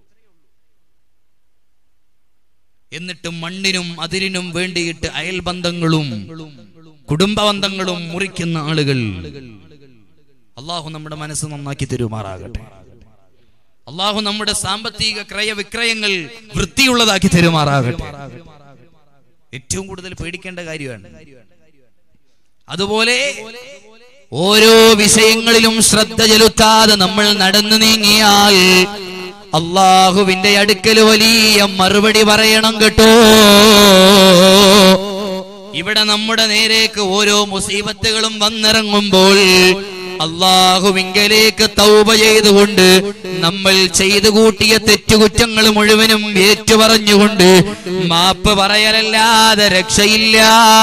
എന്നിട്ട് മണ്ണിനും അതിരിനും വേണ്ടിയിട്ട് അയൽബന്ധങ്ങളും കുടുംബബന്ധങ്ങളും മുറിക്കുന്ന ആളുകൾ അള്ളാഹു നമ്മുടെ മനസ്സ് നന്നാക്കി തരുമാറാകട്ടെ അള്ളാഹു നമ്മുടെ സാമ്പത്തിക ക്രയവിക്രയങ്ങൾ വൃത്തിയുള്ളതാക്കി തരുമാറാകട്ടെ ഏറ്റവും കൂടുതൽ പേടിക്കേണ്ട കാര്യമാണ് അതുപോലെ ഓരോ വിഷയങ്ങളിലും ശ്രദ്ധ ചെലുത്താതെ നമ്മൾ നടന്നു നീങ്ങിയാൽ അള്ളാഹുവിന്റെ അടുക്കൽ വലിയ മറുപടി പറയണം കേട്ടോ ഇവിടെ നമ്മുടെ നേരേക്ക് ഓരോ മുസീബത്തുകളും വന്നിറങ്ങുമ്പോൾ അള്ളാഹുവിങ്കലേക്ക് തൗബ ചെയ്തുകൊണ്ട് നമ്മൾ ചെയ്തു കൂട്ടിയ തെറ്റുകുറ്റങ്ങൾ മുഴുവനും ഏറ്റുപറഞ്ഞുകൊണ്ട് മാപ്പ് പറയലല്ലാതെ രക്ഷയില്ല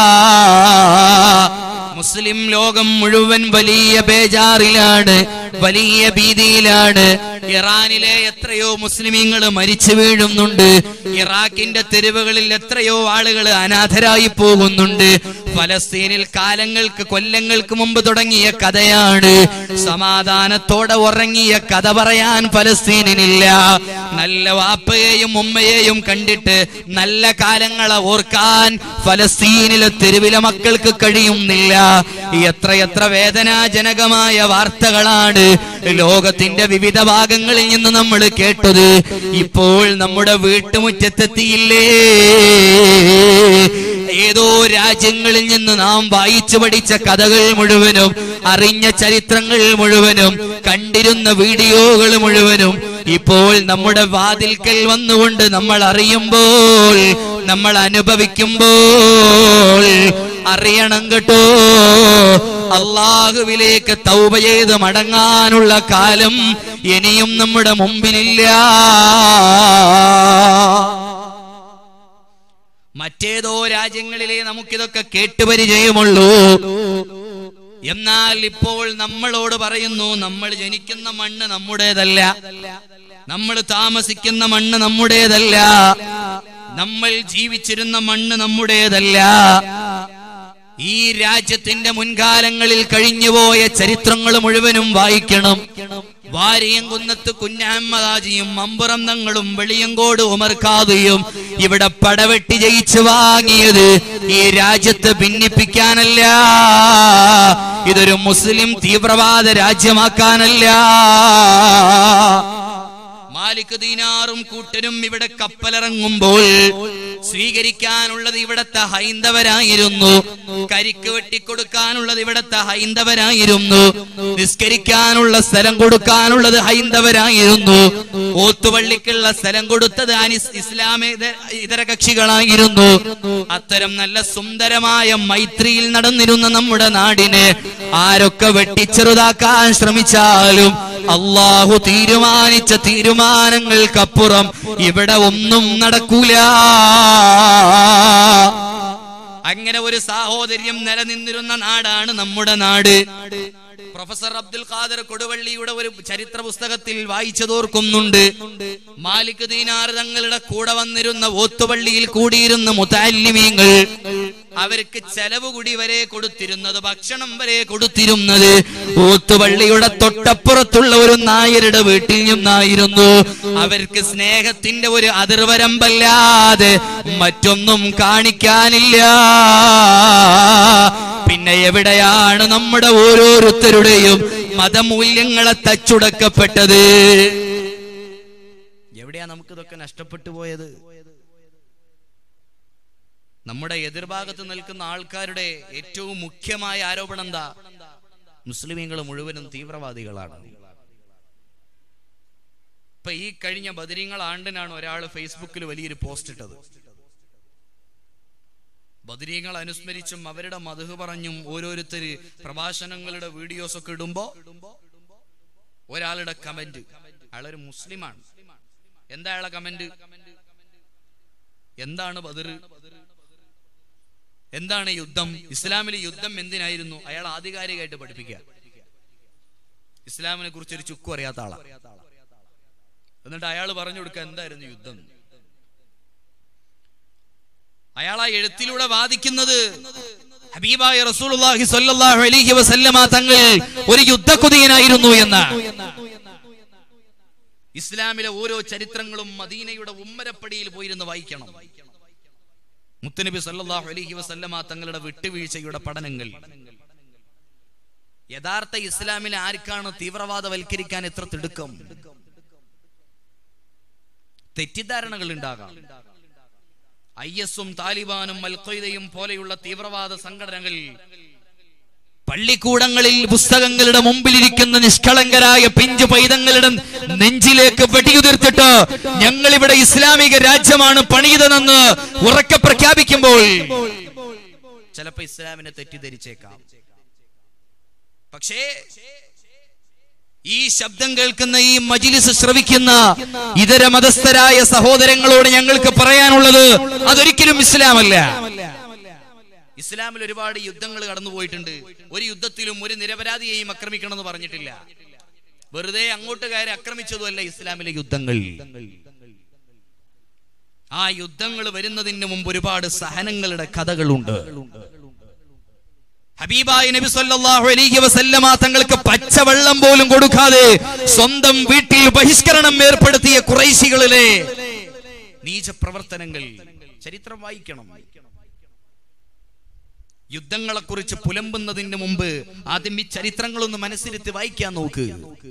മുസ്ലിം ലോകം മുഴുവൻ വലിയ ബേജാറിലാണ് വലിയ ഭീതിയിലാണ് ഇറാനിലെ എത്രയോ മുസ്ലിമീങ്ങൾ മരിച്ചു വീഴുന്നുണ്ട് ഇറാഖിന്റെ തെരുവുകളിൽ എത്രയോ ആളുകൾ അനാഥരായി പോകുന്നുണ്ട് ഫലസ്തീനിൽ കാലങ്ങൾക്ക് കൊല്ലങ്ങൾക്ക് മുമ്പ് തുടങ്ങിയ കഥയാണ് സമാധാനത്തോടെ ഉറങ്ങിയ കഥ പറയാൻ ഫലസ്തീനിനില്ല നല്ല വാപ്പയെയും ഉമ്മയെയും കണ്ടിട്ട് നല്ല കാലങ്ങളെ ഓർക്കാൻ ഫലസ്തീനിലെ തെരുവിലെ മക്കൾക്ക് കഴിയുന്നില്ല എത്രയെത്ര വേദനാജനകമായ വാർത്തകളാണ് ലോകത്തിന്റെ വിവിധ ഭാഗങ്ങളിൽ നിന്ന് നമ്മൾ കേട്ടത് ഇപ്പോൾ നമ്മുടെ വീട്ടുമുറ്റത്തെത്തിയില്ലേ ഏതോ രാജ്യങ്ങളിൽ നിന്ന് നാം വായിച്ചു പഠിച്ച കഥകൾ മുഴുവനും അറിഞ്ഞ ചരിത്രങ്ങൾ മുഴുവനും കണ്ടിരുന്ന വീഡിയോകൾ മുഴുവനും ഇപ്പോൾ നമ്മുടെ വാതിൽക്കൽ വന്നുകൊണ്ട് നമ്മൾ അറിയുമ്പോൾ നമ്മൾ അനുഭവിക്കുമ്പോൾ അറിയണം കേട്ടോ അള്ളാഹുവിലേക്ക് തൗബ ചെയ്ത് മടങ്ങാനുള്ള കാലം ഇനിയും നമ്മുടെ മുമ്പിലില്ല മറ്റേതോ രാജ്യങ്ങളിലെ നമുക്കിതൊക്കെ കേട്ടുപരിചയമുള്ളൂ എന്നാൽ ഇപ്പോൾ നമ്മളോട് പറയുന്നു നമ്മൾ ജനിക്കുന്ന മണ്ണ് നമ്മുടേതല്ല നമ്മൾ താമസിക്കുന്ന മണ്ണ് നമ്മുടേതല്ല നമ്മൾ ജീവിച്ചിരുന്ന മണ്ണ് നമ്മുടേതല്ല ഈ രാജ്യത്തിന്റെ മുൻകാലങ്ങളിൽ കഴിഞ്ഞുപോയ ചരിത്രങ്ങൾ മുഴുവനും വായിക്കണം വാരിയംകുന്നത്ത് കുഞ്ഞഹമ്മദാജിയും മമ്പുറം തങ്ങളും വെളിയങ്കോട് ഉമർഖാദിയും ഇവിടെ പടവെട്ടി ജയിച്ചു വാങ്ങിയത് ഈ രാജ്യത്ത് ഭിന്നിപ്പിക്കാനല്ല ഇതൊരു മുസ്ലിം തീവ്രവാദ രാജ്യമാക്കാനല്ല മാലിക് ദീനാറും കൂട്ടരും ഇവിടെ കപ്പലിറങ്ങുമ്പോൾ സ്വീകരിക്കാനുള്ളത് ഇവിടത്തെ ഹൈന്ദവരായിരുന്നു കരിക്ക് വെട്ടിക്കൊടുക്കാനുള്ളത് ഇവിടത്തെ ഹൈന്ദവരായിരുന്നു നിസ്കരിക്കാനുള്ള സ്ഥലം കൊടുക്കാനുള്ളത് ഹൈന്ദവരായിരുന്നു ഓത്തുപള്ളിക്കുള്ള സ്ഥലം കൊടുത്തത് അനിസ് ഇസ്ലാമേത ഇതര കക്ഷികളായിരുന്നു അത്തരം നല്ല സുന്ദരമായ മൈത്രിയിൽ നടന്നിരുന്ന നമ്മുടെ നാടിനെ ആരൊക്കെ വെട്ടിച്ചെറുതാക്കാൻ ശ്രമിച്ചാലും അള്ളാഹു തീരുമാനിച്ച തീരുമാനങ്ങൾക്കപ്പുറം ഇവിടെ ഒന്നും നടക്കൂല അങ്ങനെ ഒരു സാഹോദര്യം നിലനിന്നിരുന്ന നാടാണ് നമ്മുടെ നാട് പ്രൊഫസർ അബ്ദുൽ ഖാദർ കൊടുവള്ളിയുടെ ഒരു ചരിത്ര പുസ്തകത്തിൽ വായിച്ചതോർക്കുന്നുണ്ട് മാലിക് ദീനാർ തങ്ങളുടെ കൂടെ വന്നിരുന്ന ഓത്തുപള്ളിയിൽ കൂടിയിരുന്ന മുതാലിമീങ്ങൾ അവർക്ക് ചെലവ് കുടി വരെ കൊടുത്തിരുന്നത് ഭക്ഷണം വരെ കൊടുത്തിരുന്നത് ഓത്തുപള്ളിയുടെ തൊട്ടപ്പുറത്തുള്ള ഒരു നായരുടെ വീട്ടിൽ നിന്നായിരുന്നു അവർക്ക് സ്നേഹത്തിന്റെ ഒരു അതിർവരമ്പല്ലാതെ മറ്റൊന്നും കാണിക്കാനില്ല പിന്നെ എവിടെയാണ് നമ്മുടെ ഓരോരുത്തരുടെയും മതമൂല്യങ്ങളെ തച്ചുടക്കപ്പെട്ടത് എവിടെയാ നമുക്കിതൊക്കെ നഷ്ടപ്പെട്ടു പോയത് നമ്മുടെ എതിർഭാഗത്ത് നിൽക്കുന്ന ആൾക്കാരുടെ ഏറ്റവും മുഖ്യമായ ആരോപണം എന്താ മുസ്ലിമീങ്ങൾ മുഴുവനും തീവ്രവാദികളാണ് ഇപ്പൊ ഈ കഴിഞ്ഞ ബദരീങ്ങൾ ആണ്ടിനാണ് ഒരാൾ ഫേസ്ബുക്കിൽ വലിയൊരു പോസ്റ്റ് ഇട്ടത് ബദരീങ്ങൾ അനുസ്മരിച്ചും അവരുടെ മധു പറഞ്ഞും ഓരോരുത്തര് പ്രഭാഷണങ്ങളുടെ വീഡിയോസ് ഒക്കെ ഇടുമ്പോ ഒരാളുടെ കമന്റ് അയാളൊരു മുസ്ലിമാണ് എന്താ അയാളെ കമന്റ് എന്താണ് ബദർ എന്താണ് യുദ്ധം ഇസ്ലാമിലെ യുദ്ധം എന്തിനായിരുന്നു അയാൾ ആധികാരികമായിട്ട് പഠിപ്പിക്കുക ഇസ്ലാമിനെ കുറിച്ച് ഒരു ചുക്കും അറിയാത്ത ആളാ എന്നിട്ട് അയാൾ പറഞ്ഞു കൊടുക്കുക എന്തായിരുന്നു യുദ്ധം അയാൾ ആ എഴുത്തിലൂടെ വാദിക്കുന്നത് ഹബീബായ റസൂലുള്ളാഹി സ്വല്ലല്ലാഹു അലൈഹി വസല്ലമ തങ്ങൾ ഒരു യുദ്ധക്കുതിയനായിരുന്നു എന്ന് ഇസ്ലാമിലെ ഓരോ ചരിത്രങ്ങളും മദീനയുടെ ഉമ്മരപ്പടിയിൽ പോയിരുന്ന് വായിക്കണം മുത്തനബി സല്ലല്ലാഹു അലൈഹി വസല്ലമ തങ്ങളുടെ വിട്ടുവീഴ്ചയുടെ പഠനങ്ങൾ യഥാർത്ഥ ഇസ്ലാമിലെ ആർക്കാണ് തീവ്രവാദവൽക്കരിക്കാൻ എത്ര തിടുക്കം തെറ്റിദ്ധാരണകൾ ഉണ്ടാകാം ഐ എസും താലിബാനും അൽഖയ്ദയും പോലെയുള്ള തീവ്രവാദ സംഘടനകൾ പള്ളിക്കൂടങ്ങളിൽ പുസ്തകങ്ങളുടെ മുമ്പിലിരിക്കുന്ന നിഷ്കളങ്കരായ പിഞ്ചു പൈതങ്ങളുടെ നെഞ്ചിലേക്ക് വെടിയുതിർത്തിട്ട് ഞങ്ങൾ ഇവിടെ ഇസ്ലാമിക രാജ്യമാണ് പണിയതെന്ന് ഉറക്കെ പ്രഖ്യാപിക്കുമ്പോൾ ചിലപ്പോ ഇസ്ലാമിനെ തെറ്റിദ്ധരിച്ചേക്കാം പക്ഷേ ഈ ശബ്ദം കേൾക്കുന്ന ഈ മജിലിസ് ശ്രവിക്കുന്ന ഇതര മതസ്ഥരായ സഹോദരങ്ങളോട് ഞങ്ങൾക്ക് പറയാനുള്ളത് അതൊരിക്കലും ഇസ്ലാമല്ല ഇസ്ലാമിൽ ഒരുപാട് യുദ്ധങ്ങൾ കടന്നുപോയിട്ടുണ്ട് ഒരു യുദ്ധത്തിലും ഒരു നിരപരാധിയെയും ആക്രമിക്കണമെന്ന് പറഞ്ഞിട്ടില്ല വെറുതെ അങ്ങോട്ട് കയറി ആക്രമിച്ചതുമല്ല ഇസ്ലാമിലെ യുദ്ധങ്ങൾ ആ യുദ്ധങ്ങൾ വരുന്നതിന് മുമ്പ് ഒരുപാട് സഹനങ്ങളുടെ കഥകളുണ്ട് ഹബീബായ നബി സല്ലല്ലാഹു അലൈഹി വസല്ലമ തങ്ങൾക്ക് പച്ചവെള്ളം പോലും കൊടുക്കാതെ സ്വന്തം വീട്ടിൽ ബഹിഷ്കരണം ഏർപ്പെടുത്തിയ കുറൈശികളിലെ നീച പ്രവർത്തനങ്ങൾ ചരിത്രം വായിക്കണം യുദ്ധങ്ങളെ കുറിച്ച് പുലമ്പുന്നതിന് മുമ്പ് ആദ്യം ഈ ചരിത്രങ്ങളൊന്ന് മനസ്സിരുത്തി വായിക്കാൻ നോക്ക്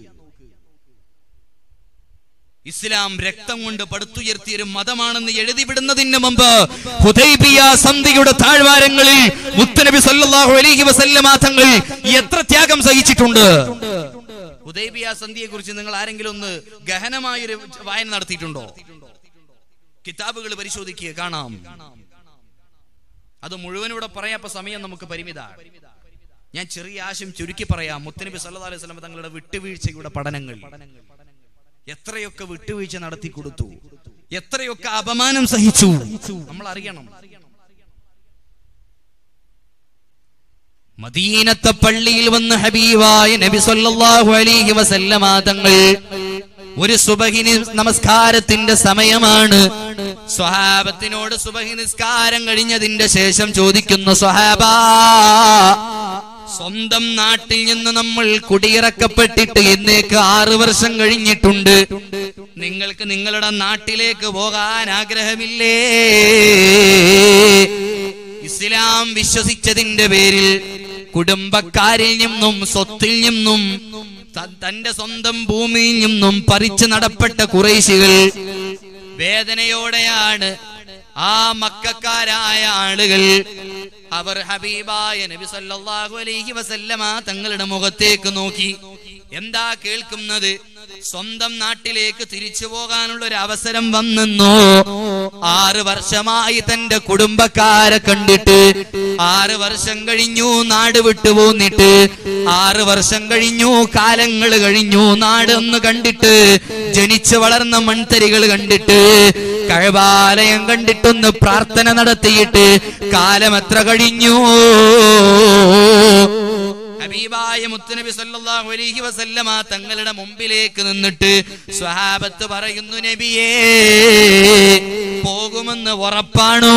ഇസ്ലാം രക്തം കൊണ്ട് പടുത്തുയർത്തിയ ഒരു മതമാണെന്ന് എഴുതിവിടുന്നതിന് മുമ്പ് ഹുദൈബിയ സന്ധിയുടെ താഴ്വാരങ്ങളിൽ മുത്തനബി സല്ലല്ലാഹു അലൈഹി വസല്ലമ തങ്ങൾ എത്ര ത്യാഗം സഹിച്ചിട്ടുണ്ട് ഹുദൈബിയ സന്ധിയെ കുറിച്ച് നിങ്ങൾ ആരെങ്കിലും ഒന്ന് ഗഹനമായൊരു വായന നടത്തിയിട്ടുണ്ടോ കിതാബുകൾ പരിശോധിക്കുക കാണാം അത് മുഴുവൻ ഇവിടെ പറയാപ്പ സമയം നമുക്ക് പരിമിതമാണ് ഞാൻ ചെറിയ ആശയം ചുരുക്കി പറയാം മുത്തനബി സല്ലല്ലാഹു അലൈഹി വസല്ലം തങ്ങളുടെ വിട്ടുവീഴ്ചയുടെ പഠനങ്ങൾ എത്രയൊക്കെ വിട്ടുവീഴ്ച നടത്തി കൊടുത്തു എത്രയൊക്കെ അപമാനം സഹിച്ചു നമ്മൾ അറിയണം മദീനത്തെ പള്ളിയിൽ വന്ന് ഹബീബായ നബി സല്ലല്ലാഹു അലൈഹി വസല്ലമ തങ്ങൾ ഒരു സുബഹി നമസ്കാരത്തിന്റെ സമയമാണ് സ്വഹാബത്തിനോട് സുബഹി നിസ്കാരം കഴിഞ്ഞതിന്റെ ശേഷം ചോദിക്കുന്നു സ്വഹാബ സ്വന്തം നാട്ടിൽ നിന്ന് നമ്മൾ കുടിയിറക്കപ്പെട്ടിട്ട് എന്നേക്ക് ആറു വർഷം കഴിഞ്ഞിട്ടുണ്ട് നിങ്ങൾക്ക് നിങ്ങളുടെ നാട്ടിലേക്ക് പോകാൻ ആഗ്രഹമില്ലേ ഇസ്ലാം വിശ്വസിച്ചതിന്റെ പേരിൽ കുടുംബക്കാരിൽ നിന്നും സ്വത്തിൽ നിന്നും ത- തന്റെ സ്വന്തം ഭൂമിയിൽ നിന്നും പറിച്ചു നടപ്പെട്ട കുറേശികൾ വേദനയോടെയാണ് ആ മക്കാരായ ആളുകൾ അവർ ഹബീബായ നബി സല്ലല്ലാഹു അലൈഹി വസല്ലമ തങ്ങളുടെ മുഖത്തേക്ക് നോക്കി എന്താ കേൾക്കുന്നത് സ്വന്തം നാട്ടിലേക്ക് തിരിച്ചു പോകാനുള്ള ഒരു അവസരം വന്നെന്നോ ആറ് വർഷമായി തന്റെ കുടുംബക്കാരെ കണ്ടിട്ട് ആറ് വർഷം കഴിഞ്ഞു നാട് വിട്ടു പോന്നിട്ട് ആറ് വർഷം കഴിഞ്ഞു കാലങ്ങൾ കഴിഞ്ഞു നാട് ഒന്ന് കണ്ടിട്ട് ജനിച്ചു വളർന്ന മൺതരികൾ കണ്ടിട്ട് കഴബാലയം കണ്ടിട്ടൊന്ന് പ്രാർത്ഥന നടത്തിയിട്ട് കാലം എത്ര കഴിഞ്ഞു ഹബീബായ മുത്തുനബി സല്ലല്ലാഹു അലൈഹി വസല്ലമ തങ്ങളുടെ മുമ്പിലേക്ക് നിന്നിട്ട് സ്വഹാബത്ത് പറയുന്നു നബിയേ പോകുമെന്ന് ഉറപ്പാണോ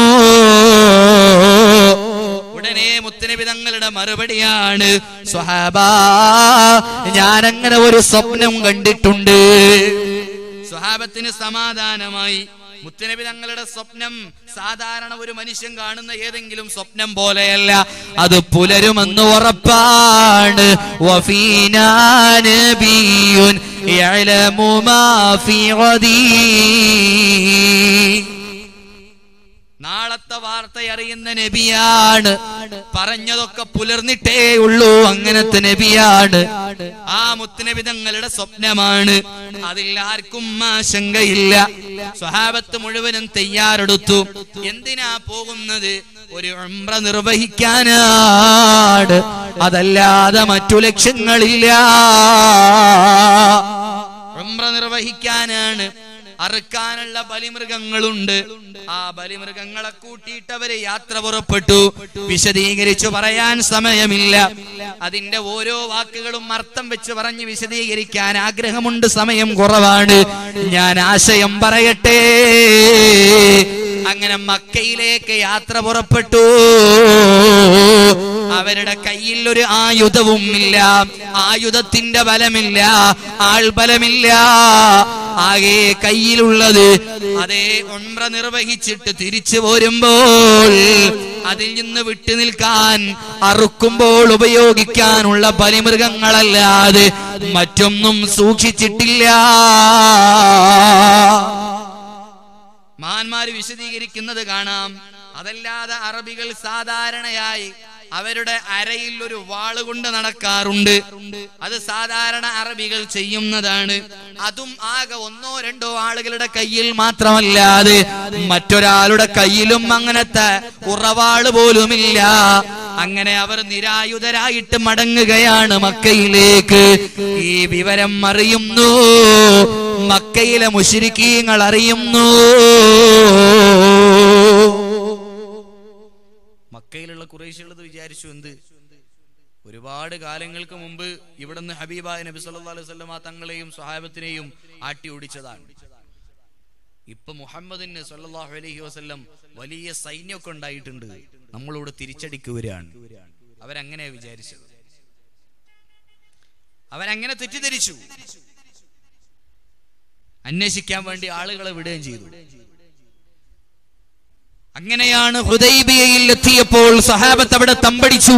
ഉടനെ മുത്തുനബി തങ്ങളുടെ മറുപടിയാണ് സ്വഹാബ ഞാൻ അങ്ങനെ ഒരു സ്വപ്നം കണ്ടിട്ടുണ്ട് സ്വഹാബത്തിന് സമാധാനമായി മുത്തനബി തങ്ങളുടെ സ്വപ്നം സാധാരണ ഒരു മനുഷ്യൻ കാണുന്ന ഏതെങ്കിലും സ്വപ്നം പോലെയല്ല അത് പുലരുമെന്ന് ഉറപ്പാണ് വഫീനാ നബിയ്യുൻ യഅലമു മാ ഫീ ഗദീ. നാളെ നാളത്തെ വാർത്ത അറിയുന്ന നബിയാണ് പറഞ്ഞതൊക്കെ പുലർന്നിട്ടേ ഉള്ളൂ അങ്ങനത്തെ നബിയാണ് ആ മുത്തുനബി തങ്ങളുടെ സ്വപ്നമാണ് അതിൽ ആർക്കും ആശങ്കയില്ല സ്വഹാബത്ത് മുഴുവനും തയ്യാറെടുത്തു എന്തിനാ പോകുന്നത് ഒരു ഉംറ നിർവഹിക്കാനാണ് അതല്ലാതെ മറ്റു ലക്ഷ്യങ്ങളില്ല ഉംറ നിർവഹിക്കാനാണ് അറുക്കാനുള്ള ബലിമൃഗങ്ങളുണ്ട് ആ ബലിമൃഗങ്ങളെ കൂട്ടിയിട്ട് അവര് യാത്ര പുറപ്പെട്ടു വിശദീകരിച്ചു പറയാൻ സമയമില്ല അതിന്റെ ഓരോ വാക്കുകളും അർത്ഥം വെച്ച് പറഞ്ഞ് വിശദീകരിക്കാൻ ആഗ്രഹമുണ്ട് സമയം കുറവാണ് ഞാൻ ആശയം പറയട്ടെ അങ്ങനെ മക്കയിലേക്ക് യാത്ര പുറപ്പെട്ടു അവരുടെ കയ്യിൽ ഒരു ആയുധവും ഇല്ല ആയുധത്തിന്റെ ബലമില്ല ആൾബലമില്ല ആകെ കയ്യിലുള്ളത് അതേ ഒമ്ര നിർവഹിച്ചിട്ട് തിരിച്ചു പോരുമ്പോൾ അതിൽ നിന്ന് വിട്ടു നിൽക്കാൻ അറുക്കുമ്പോൾ ഉപയോഗിക്കാനുള്ള ബലിമൃഗങ്ങളല്ലാതെ മറ്റൊന്നും സൂക്ഷിച്ചിട്ടില്ല മഹാന്മാര് വിശദീകരിക്കുന്നത് കാണാം അതല്ലാതെ അറബികൾ സാധാരണയായി അവരുടെ അരയിൽ ഒരു വാള് കൊണ്ട് നടക്കാറുണ്ട് അത് സാധാരണ അറബികൾ ചെയ്യുന്നതാണ് അതും ആകെ ഒന്നോ രണ്ടോ ആളുകളുടെ കയ്യിൽ മാത്രമല്ലാതെ മറ്റൊരാളുടെ കയ്യിലും അങ്ങനത്തെ ഉറവാള് പോലുമില്ല അങ്ങനെ അവർ നിരായുധരായിട്ട് മടങ്ങുകയാണ് മക്കയിലേക്ക് ഈ വിവരം അറിയുന്നു മക്കയിലെ മുഷിരിക്കീങ്ങൾ അറിയുന്നു മക്കയിലുള്ള കുറേശ്ശുള്ളത് വിചാരിച്ചു എന്ത് ഒരുപാട് കാലങ്ങൾക്ക് മുമ്പ് ഇവിടുന്ന് ഹബീബായ നബി സല്ലല്ലാഹു അലൈഹി വസല്ലമ തങ്ങളെയും സ്വഹാബത്തിനെയും ആട്ടി ഓടിച്ചതാണ് ഇപ്പൊ മുഹമ്മദിന് സല്ലല്ലാഹു അലൈഹി വസല്ലം വലിയ സൈന്യമൊക്കെ ഉണ്ടായിട്ടുണ്ട് നമ്മളോട് തിരിച്ചടിക്കുകയാണ് അവരങ്ങനെ വിചാരിച്ചത് അവരങ്ങനെ തെറ്റിദ്ധരിച്ചു അന്വേഷിക്കാൻ വേണ്ടി ആളുകളെ വിടുകയും ചെയ്തു അങ്ങനെയാണ് ഹുദൈബിയയിൽ എത്തിയപ്പോൾ സഹാബത്ത് അവിടെ തമ്പടിച്ചു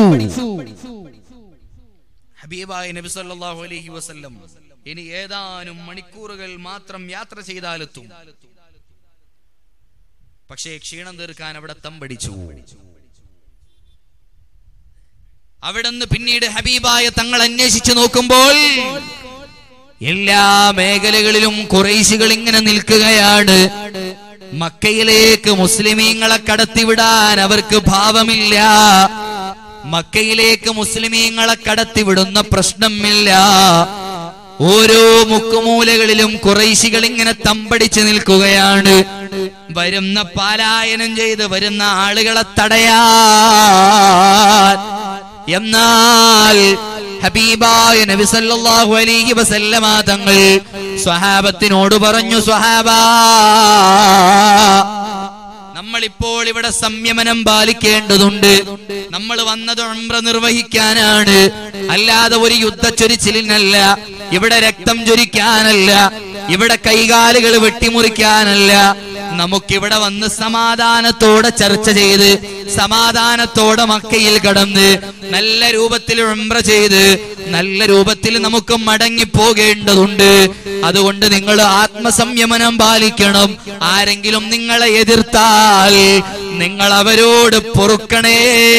ഹബീബായ നബി സല്ലല്ലാഹു അലൈഹി വസല്ലം ഇനി ഏതാനും മണിക്കൂറുകൾ മാത്രം യാത്ര ചെയ്താലെത്തും പക്ഷേ ക്ഷീണം തീർക്കാൻ അവിടെ തമ്പടിച്ചു അവിടുന്ന് പിന്നീട് ഹബീബായ തങ്ങൾ അന്വേഷിച്ചു നോക്കുമ്പോൾ എല്ലാ മേഖലകളിലും കുറേശികൾ ഇങ്ങനെ നിൽക്കുകയാണ് മക്കയിലേക്ക് മുസ്ലിമീങ്ങളെ കടത്തിവിടാൻ അവർക്ക് ഭാവമില്ല മക്കയിലേക്ക് മുസ്ലിമീങ്ങളെ കടത്തിവിടുന്ന പ്രശ്നമില്ല ഓരോ മുക്കുമൂലകളിലും കുറേശികൾ ഇങ്ങനെ തമ്പടിച്ചു നിൽക്കുകയാണ് വരുന്ന പാലായനം ചെയ്ത് വരുന്ന ആളുകളെ തടയാൻ എന്നാൽ ഹബീബായ നബി സല്ലല്ലാഹു അലൈഹി വസല്ലമ തങ്ങൾ സ്വഹാബത്തിനോട് പറഞ്ഞു സ്വഹാബാ നമ്മളിപ്പോൾ ഇവിടെ സംയമനം പാലിക്കേണ്ടതുണ്ട് നമ്മൾ വന്നത് ഉംറ നിർവഹിക്കാനാണ് അല്ലാതെ ഒരു യുദ്ധച്ചൊരിച്ചിലിനല്ല ഇവിടെ രക്തം ചൊരിക്കാനല്ല ഇവിടെ കൈകാലുകൾ വെട്ടിമുറിക്കാനല്ല നമുക്കിവിടെ വന്ന് സമാധാനത്തോടെ ചർച്ച ചെയ്ത് സമാധാനത്തോടെ മക്കയിൽ കടന്ന് നല്ല രൂപത്തിൽ ഉംറ ചെയ്ത് നല്ല രൂപത്തിൽ നമുക്ക് മടങ്ങി പോകേണ്ടതുണ്ട് അതുകൊണ്ട് നിങ്ങൾ ആത്മസംയമനം പാലിക്കണം ആരെങ്കിലും നിങ്ങളെ എതിർത്താൽ നിങ്ങൾ അവരോട് പൊറുക്കണേ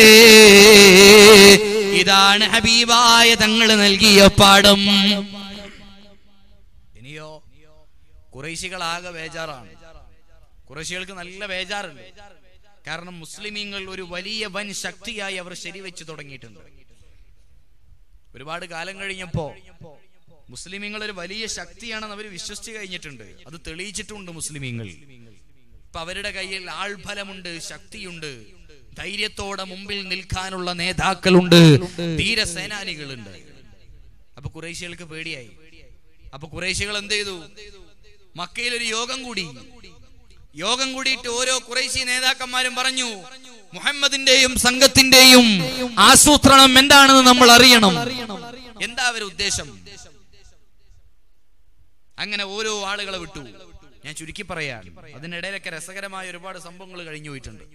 ഇതാണ് ഹബീബായ തങ്ങൾ നൽകിയ പാഠം ഇനിയോ കുറേശികളാകെ ബേജാറാണ് കുറേശികൾക്ക് നല്ല ബേജാറുണ്ട് കാരണം മുസ്ലിമീങ്ങൾ ഒരു വലിയ വൻ ശക്തിയായി അവർ ശരിവെച്ച് തുടങ്ങിയിട്ടുണ്ട് ഒരുപാട് കാലം കഴിഞ്ഞപ്പോ മുസ്ലിമീങ്ങൾ ഒരു വലിയ ശക്തിയാണെന്ന് അവർ വിശ്വസിച്ചു കഴിഞ്ഞിട്ടുണ്ട് അത് തെളിയിച്ചിട്ടുണ്ട് മുസ്ലിമീങ്ങൾ ഇപ്പൊ അവരുടെ കയ്യിൽ ആൾഫലമുണ്ട് ശക്തിയുണ്ട് ധൈര്യത്തോടെ മുമ്പിൽ നിൽക്കാനുള്ള നേതാക്കളുണ്ട് ധീരസേനാനികളുണ്ട് അപ്പൊ കുറേശ്യകൾക്ക് പേടിയായി അപ്പൊ കുറേശ്യകൾ എന്ത് ചെയ്തു മക്കയിൽ ഒരു യോഗം കൂടി യോഗം കൂടിയിട്ട് ഓരോ കുറേശ്യ നേതാക്കന്മാരും പറഞ്ഞു മുഹമ്മദിന്റെയും സംഘത്തിന്റെയും ആസൂത്രണം എന്താണെന്ന് നമ്മൾ അറിയണം എന്താ അവരുടെ ഉദ്ദേശം അങ്ങനെ ഓരോ ആളുകളെ വിട്ടു ഞാൻ ചുരുക്കി പറയാൻ അതിനിടയിലൊക്കെ രസകരമായ ഒരുപാട് സംഭവങ്ങൾ കഴിഞ്ഞു പോയിട്ടുണ്ട്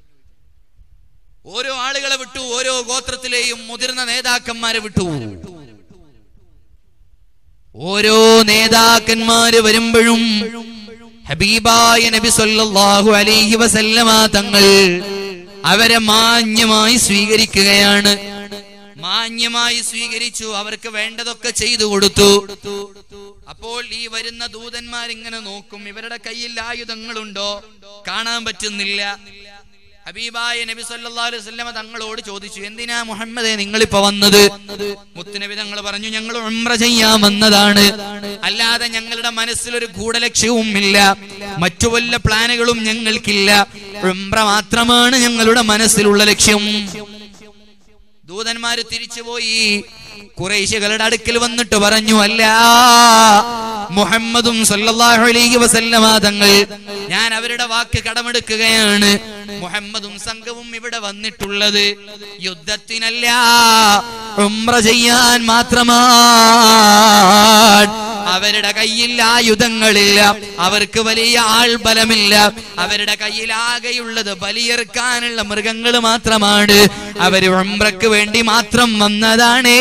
ഓരോ ആളുകളെ വിട്ടു ഓരോ ഗോത്രത്തിലെയും മുതിർന്ന നേതാക്കന്മാരെ വിട്ടു ഓരോ നേതാക്കന്മാര് വരുമ്പോഴും ഹബീബായ നബി സല്ലല്ലാഹു അലൈഹി വസല്ലമ തങ്ങൾ അവരെ മാന്യമായി സ്വീകരിക്കുകയാണ് മാന്യമായി സ്വീകരിച്ചു അവർക്ക് വേണ്ടതൊക്കെ ചെയ്തു കൊടുത്തു അപ്പോൾ ഈ വരുന്ന ദൂതന്മാർ ഇങ്ങനെ നോക്കും ഇവരുടെ കയ്യിൽ ആയുധങ്ങളുണ്ടോ കാണാൻ പറ്റുന്നില്ല ഹബീബായ നബി സല്ലല്ലാഹു അലൈഹി വസല്ലമ തങ്ങളോട് ചോദിച്ചു എന്തിനാ മുഹമ്മദെ നിങ്ങളിപ്പോ വന്നത് മുത്തുനബി തങ്ങൾ പറഞ്ഞു ഞങ്ങൾ ഉംറ ചെയ്യാൻ വന്നതാണ് അല്ലാതെ ഞങ്ങളുടെ മനസ്സിൽ ഒരു ഗൂഢലക്ഷ്യവും ഇല്ല മറ്റു വല്ല പ്ലാനുകളും ഞങ്ങൾക്കില്ല ഉംറ മാത്രമാണ് ഞങ്ങളുടെ മനസ്സിലുള്ള ലക്ഷ്യം ദൂതന്മാര് തിരിച്ചുപോയി കുറേശികളുടെ അടുക്കൽ വന്നിട്ട് പറഞ്ഞു അല്ല മുഹമ്മദും സല്ലല്ലാഹു അലൈഹി വസല്ലമ തങ്ങൾ ഞാൻ അവരുടെ വാക്ക് കടമെടുക്കുകയാണ് മുഹമ്മദും സംഘവും ഇവിടെ വന്നിട്ടുള്ളത് യുദ്ധത്തിനല്ല ഉംറ ചെയ്യാൻ മാത്രമാണ് അവരുടെ കയ്യിൽ ആയുധങ്ങളില്ല അവർക്ക് വലിയ ആൾബലമില്ല അവരുടെ കയ്യിൽ ആകെയുള്ളത് ബലിയെറുക്കാനുള്ള മൃഗങ്ങൾ മാത്രമാണ് അവര് ഉംറക്ക് വേണ്ടി മാത്രം വന്നതാണ്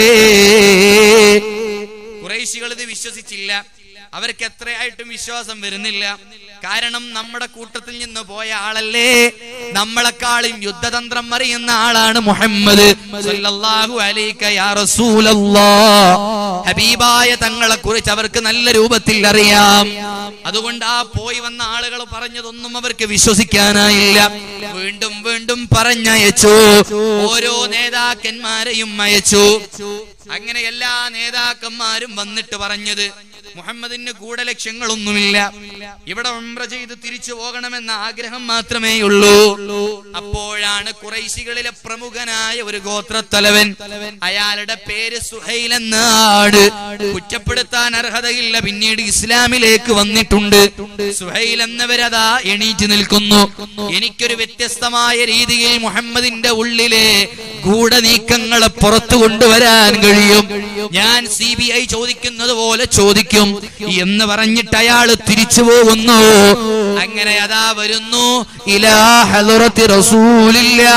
കുറേശികൾ ഇത് വിശ്വസിച്ചില്ല അവർക്ക് എത്രയായിട്ടും വിശ്വാസം വരുന്നില്ല കാരണം നമ്മുടെ കൂട്ടത്തിൽ നിന്ന് പോയ ആളല്ലേ നമ്മളെക്കാളും യുദ്ധതന്ത്രം അറിയുന്ന ആളാണ് മുഹമ്മദ് സല്ലല്ലാഹു അലൈക യാ റസൂലല്ലാഹ് ഹബീബായ തങ്ങളെ കുറിച്ച് അവർക്ക് നല്ല രൂപത്തിൽ അറിയാം അതുകൊണ്ട് ആ പോയി വന്ന ആളുകൾ പറഞ്ഞതൊന്നും അവർക്ക് വിശ്വസിക്കാനായില്ല വീണ്ടും വീണ്ടും പറഞ്ഞയച്ചു ഓരോ നേതാക്കന്മാരെയും അയച്ചു അങ്ങനെ എല്ലാ നേതാക്കന്മാരും വന്നിട്ട് പറഞ്ഞത് മുഹമ്മദിന് ഗൂഢലക്ഷ്യങ്ങളൊന്നുമില്ല ഇവിടെ ഉംറ ചെയ്ത് തിരിച്ചു പോകണമെന്ന ആഗ്രഹം മാത്രമേ ഉള്ളൂ അപ്പോഴാണ് കുറൈശികളിലെ പ്രമുഖനായ ഒരു ഗോത്രത്തലവൻ അയാളുടെ പേര് സുഹൈൽ എന്നാണ് കുറ്റപ്പെടുത്താൻ അർഹതയില്ല പിന്നീട് ഇസ്ലാമിലേക്ക് വന്നിട്ടുണ്ട് സുഹൈൽ എന്നവരതാ എണീറ്റ് നിൽക്കുന്നു എനിക്കൊരു വ്യത്യസ്തമായ രീതിയിൽ മുഹമ്മദിന്റെ ഉള്ളിലെ ഗൂഢനീക്കങ്ങളെ പുറത്തു കൊണ്ടുവരാൻ കഴിയും ഞാൻ സി ബി ഐ ചോദിക്കുന്നത് പോലെ ചോദിക്കും എന്ന് പറഞ്ഞിട്ട് അയാൾ തിരിച്ചു പോകുന്നു അങ്ങനെ അതാ വരുന്നു ഇലാ ഹളറത്തി റസൂലില്ലാ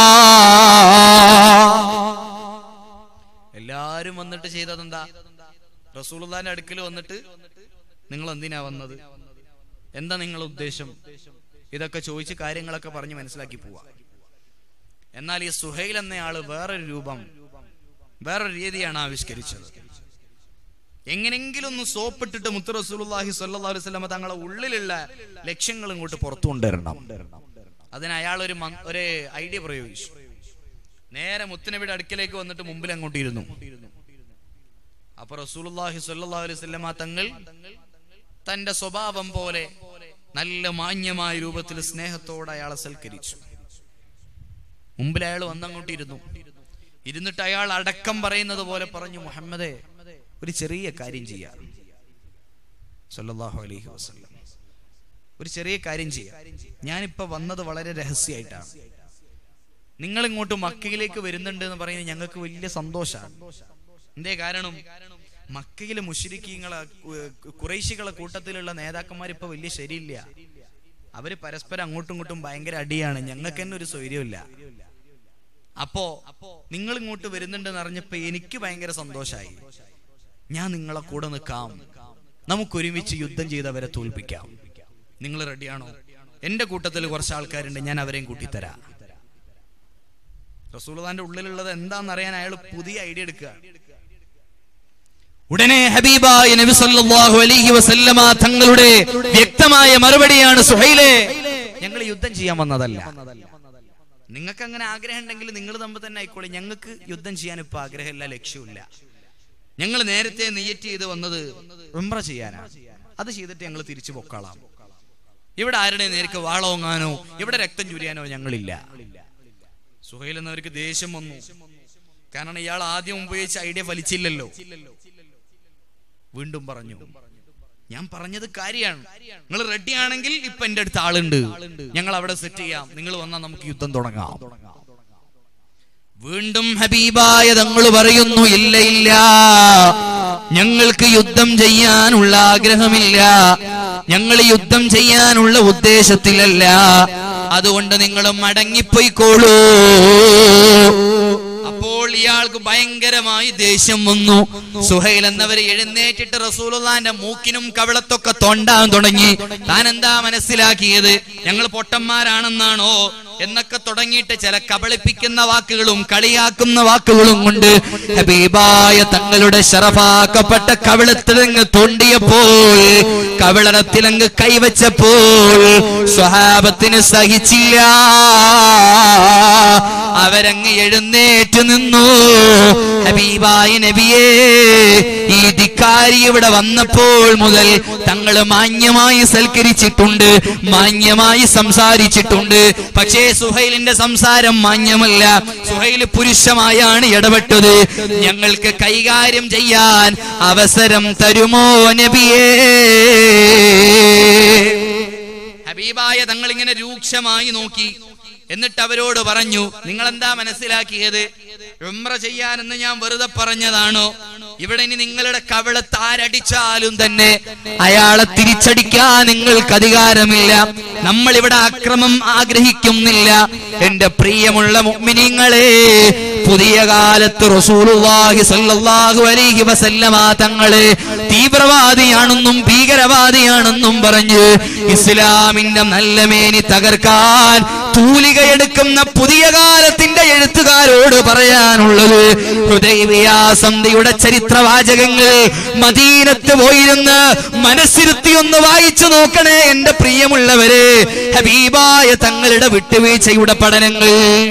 എല്ലാരും വന്നിട്ട് ചെയ്തതെന്താ റസൂലുള്ളാന്റെ അടുക്കൽ വന്നിട്ട് നിങ്ങൾ എന്തിനാ വന്നത് എന്താ നിങ്ങളുടെ ഉദ്ദേശം ഇതൊക്കെ ചോദിച്ച് കാര്യങ്ങളൊക്കെ പറഞ്ഞ് മനസ്സിലാക്കി പോവാ എന്നാൽ ഈ സുഹൈൽ എന്നയാള് വേറൊരു രൂപം വേറൊരു രീതിയാണ് ആവിഷ്കരിച്ചത് എങ്ങനെങ്കിലും ഒന്ന് സോപ്പിട്ടിട്ട് മുത്ത് റസൂലുള്ളാഹി സ്വല്ലല്ലാഹു അലൈഹി വസല്ലമ തങ്ങളെ ഉള്ളിലുള്ള ലക്ഷ്യങ്ങൾ ഇങ്ങോട്ട് പുറത്തു കൊണ്ടുവരണം അതിന് അയാൾ ഒരു മൻ- ഒരു ഐഡിയ പ്രയോഗിച്ചു നേരെ മുത്തുനബിയുടെ അടുക്കലേക്ക് വന്നിട്ട് മുമ്പിൽ അങ്ങോട്ട് ഇരുന്നു അപ്പൊ റസൂലുള്ളാഹി സ്വല്ലല്ലാഹു അലൈഹി വസല്ലമ തങ്ങൾ തന്റെ സ്വഭാവം പോലെ നല്ല മാന്യമായ രൂപത്തിൽ സ്നേഹത്തോടെ അയാളെ സൽക്കരിച്ചു മുമ്പിൽ അയാൾ വന്നങ്ങോട്ട് ഇരുന്നു ഇരുന്നിട്ട് അയാൾ അടക്കം പറയുന്നത് പോലെ പറഞ്ഞു മുഹമ്മദേ ഒരു ചെറിയ കാര്യം ചെയ്യാം സല്ലല്ലാഹു അലൈഹി വസല്ലം ഒരു ചെറിയ കാര്യം ചെയ്യാം ഞാനിപ്പോ വന്നത് വളരെ രഹസ്യമായിട്ടാണ് നിങ്ങൾ ഇങ്ങോട്ട് മക്കയിലേക്ക് വരുന്നുണ്ട് എന്ന് പറയുന്നത് ഞങ്ങൾക്ക് വലിയ സന്തോഷമാണ് എന്തേ കാരണം മക്കയിലെ മുഷിരിക്കീങ്ങളെ കുറേശികളെ കൂട്ടത്തിലുള്ള നേതാക്കന്മാർ ഇപ്പൊ വലിയ ശരിയില്ല അവര് പരസ്പരം അങ്ങോട്ടും ഇങ്ങോട്ടും ഭയങ്കര അടിയാണ് ഞങ്ങൾക്ക് തന്നെ ഒരു സ്വൈര്യമില്ല അപ്പോ നിങ്ങൾ ഇങ്ങോട്ട് വരുന്നുണ്ടെന്ന് അറിഞ്ഞപ്പോ എനിക്ക് ഭയങ്കര സന്തോഷായി ഞാൻ നിങ്ങളെ കൂടെ നിൽക്കാം നമുക്ക് ഒരുമിച്ച് യുദ്ധം ചെയ്ത് അവരെ തോൽപ്പിക്കാം നിങ്ങൾ റെഡിയാണോ എന്റെ കൂട്ടത്തിൽ കുറച്ച് ആൾക്കാരുണ്ട് ഞാൻ അവരെയും കൂട്ടിത്തരാം റസൂൽദാന്റെ ഉള്ളിലുള്ളത് എന്താണെന്ന് അറിയാൻ അയാൾ പുതിയ ഐഡിയ എടുക്കുക ഉടനെ ഹബീബായ നബി സല്ലല്ലാഹു അലൈഹി വസല്ലമ തങ്ങളുടെ വ്യക്തമായ മറുപടിയാണ് സുഹൈലെ ഞങ്ങൾ യുദ്ധം ചെയ്യാൻ വന്നതല്ല നിങ്ങൾക്ക് അങ്ങനെ ആഗ്രഹം ഉണ്ടെങ്കിൽ നിങ്ങൾ തമ്മിൽ തന്നെ ആയിക്കോളി ഞങ്ങൾക്ക് യുദ്ധം ചെയ്യാൻ ഇപ്പൊ ആഗ്രഹമില്ല ലക്ഷ്യമില്ല ഞങ്ങൾ നേരത്തെ നെയ്യറ്റ് ചെയ്ത് വന്നത് ഉംറ ചെയ്യാനാണ് അത് ചെയ്തിട്ട് ഞങ്ങൾ തിരിച്ചു പൊക്കളാം ഇവിടെ ആരുടെ നേർക്ക് വാളോങ്ങാനോ ഇവിടെ രക്തം ചുരിയാനോ ഞങ്ങളില്ല സുഹൈൽ എന്നവർക്ക് ദേഷ്യം വന്നു കാരണം ഇയാൾ ആദ്യം ഉപയോഗിച്ച ഐഡിയ ഫലിച്ചില്ലല്ലോ വീണ്ടും പറഞ്ഞു ഞാൻ പറഞ്ഞത് കാര്യമാണ് നിങ്ങൾ റെഡി ആണെങ്കിൽ ഇപ്പൊ എന്റെ അടുത്ത് ആളുണ്ട് ഞങ്ങൾ അവിടെ സെറ്റ് ചെയ്യാം നിങ്ങൾ വന്നാൽ നമുക്ക് യുദ്ധം തുടങ്ങാം വീണ്ടും ഹബീബായ തങ്ങൾ പറയുന്നു ഇല്ല ഇല്ല ഞങ്ങൾക്ക് യുദ്ധം ചെയ്യാനുള്ള ആഗ്രഹമില്ല ഞങ്ങൾ യുദ്ധം ചെയ്യാനുള്ള ഉദ്ദേശത്തിലല്ല അതുകൊണ്ട് നിങ്ങൾ മടങ്ങിപ്പോയിക്കോളൂ അപ്പോൾ ഇയാൾക്ക് ഭയങ്കരമായി ദേഷ്യം വന്നു സുഹൈൽ എന്നവര് എഴുന്നേറ്റിട്ട് റസൂലുള്ളാന്റെ മൂക്കിനും കവിളത്തൊക്കെ തൊണ്ടാൻ തുടങ്ങി താൻ എന്താ മനസ്സിലാക്കിയത് ഞങ്ങൾ പൊട്ടന്മാരാണെന്നാണോ എന്നൊക്കെ തുടങ്ങിയിട്ട് ചില കബളിപ്പിക്കുന്ന വാക്കുകളും കളിയാക്കുന്ന വാക്കുകളും കൊണ്ട് ഹബീബായ തങ്ങളുടെ ശറഫാക്കപ്പെട്ട കവിളത്തിലങ്ങ് തോണ്ടിയപ്പോൾ കവിളത്തിലങ്ങ് കൈവച്ചപ്പോൾ സ്വഹാബത്തിന് സഹിച്ചില്ല അവരങ്ങ് എഴുന്നേറ്റ് നിന്നു ഹബീബായ നബിയേ ഈ ധിക്കാരി ഇവിടെ വന്നപ്പോൾ മുതൽ തങ്ങൾ മാന്യമായി സൽക്കരിച്ചിട്ടുണ്ട് മാന്യമായി സംസാരിച്ചിട്ടുണ്ട് പക്ഷേ സുഹൈലിന്റെ സംസാരം മാന്യമല്ല സുഹൈൽ പുരുഷമായാണ് ഇടപെട്ടത് ഞങ്ങൾക്ക് കൈകാര്യം ചെയ്യാൻ അവസരം തരുമോ നബിയേ ഹബീബായ തങ്ങൾ ഇങ്ങനെ രൂക്ഷമായി നോക്കി എന്നിട്ട് അവരോട് പറഞ്ഞു നിങ്ങൾ എന്താ മനസ്സിലാക്കിയത് ഉംറ ചെയ്യാനെന്ന് ഞാൻ വെറുതെ പറഞ്ഞതാണോ ഇവിടെ ഇനി നിങ്ങളുടെ കവിളത്ത് ആരടിച്ചാലും തന്നെ അയാളെ തിരിച്ചടിക്കാൻ നിങ്ങൾക്ക് അധികാരമില്ല നമ്മൾ ഇവിടെ അക്രമം ആഗ്രഹിക്കുന്നില്ല എന്റെ പ്രിയമുള്ള മുഅ്മിനീങ്ങളെ പുതിയ കാലത്ത് റസൂലുള്ളാഹി സ്വല്ലല്ലാഹു അലൈഹി വസല്ലമ തങ്ങളെ തീവ്രവാദിയാണെന്നും ഭീകരവാദിയാണെന്നും പറഞ്ഞ് ഇസ്ലാമിന്റെ നല്ല മേനി തകർക്കാൻ തൂലികയെടുക്കുന്ന പുതിയ കാലത്തിന്റെ എഴുത്തുകാരോട് പറയാനുള്ളത് ഹൃദയവ്യാസന്ധിയുടെ ചരിത്രവാചകങ്ങൾ മദീനത്ത് പോയിരുന്ന് മനസ്സിരുത്തി ഒന്ന് വായിച്ചു നോക്കണേ എന്റെ പ്രിയമുള്ളവരെ ഹബീബായ തങ്ങളുടെ വിട്ടുവീഴ്ചയുടെ പഠനങ്ങൾ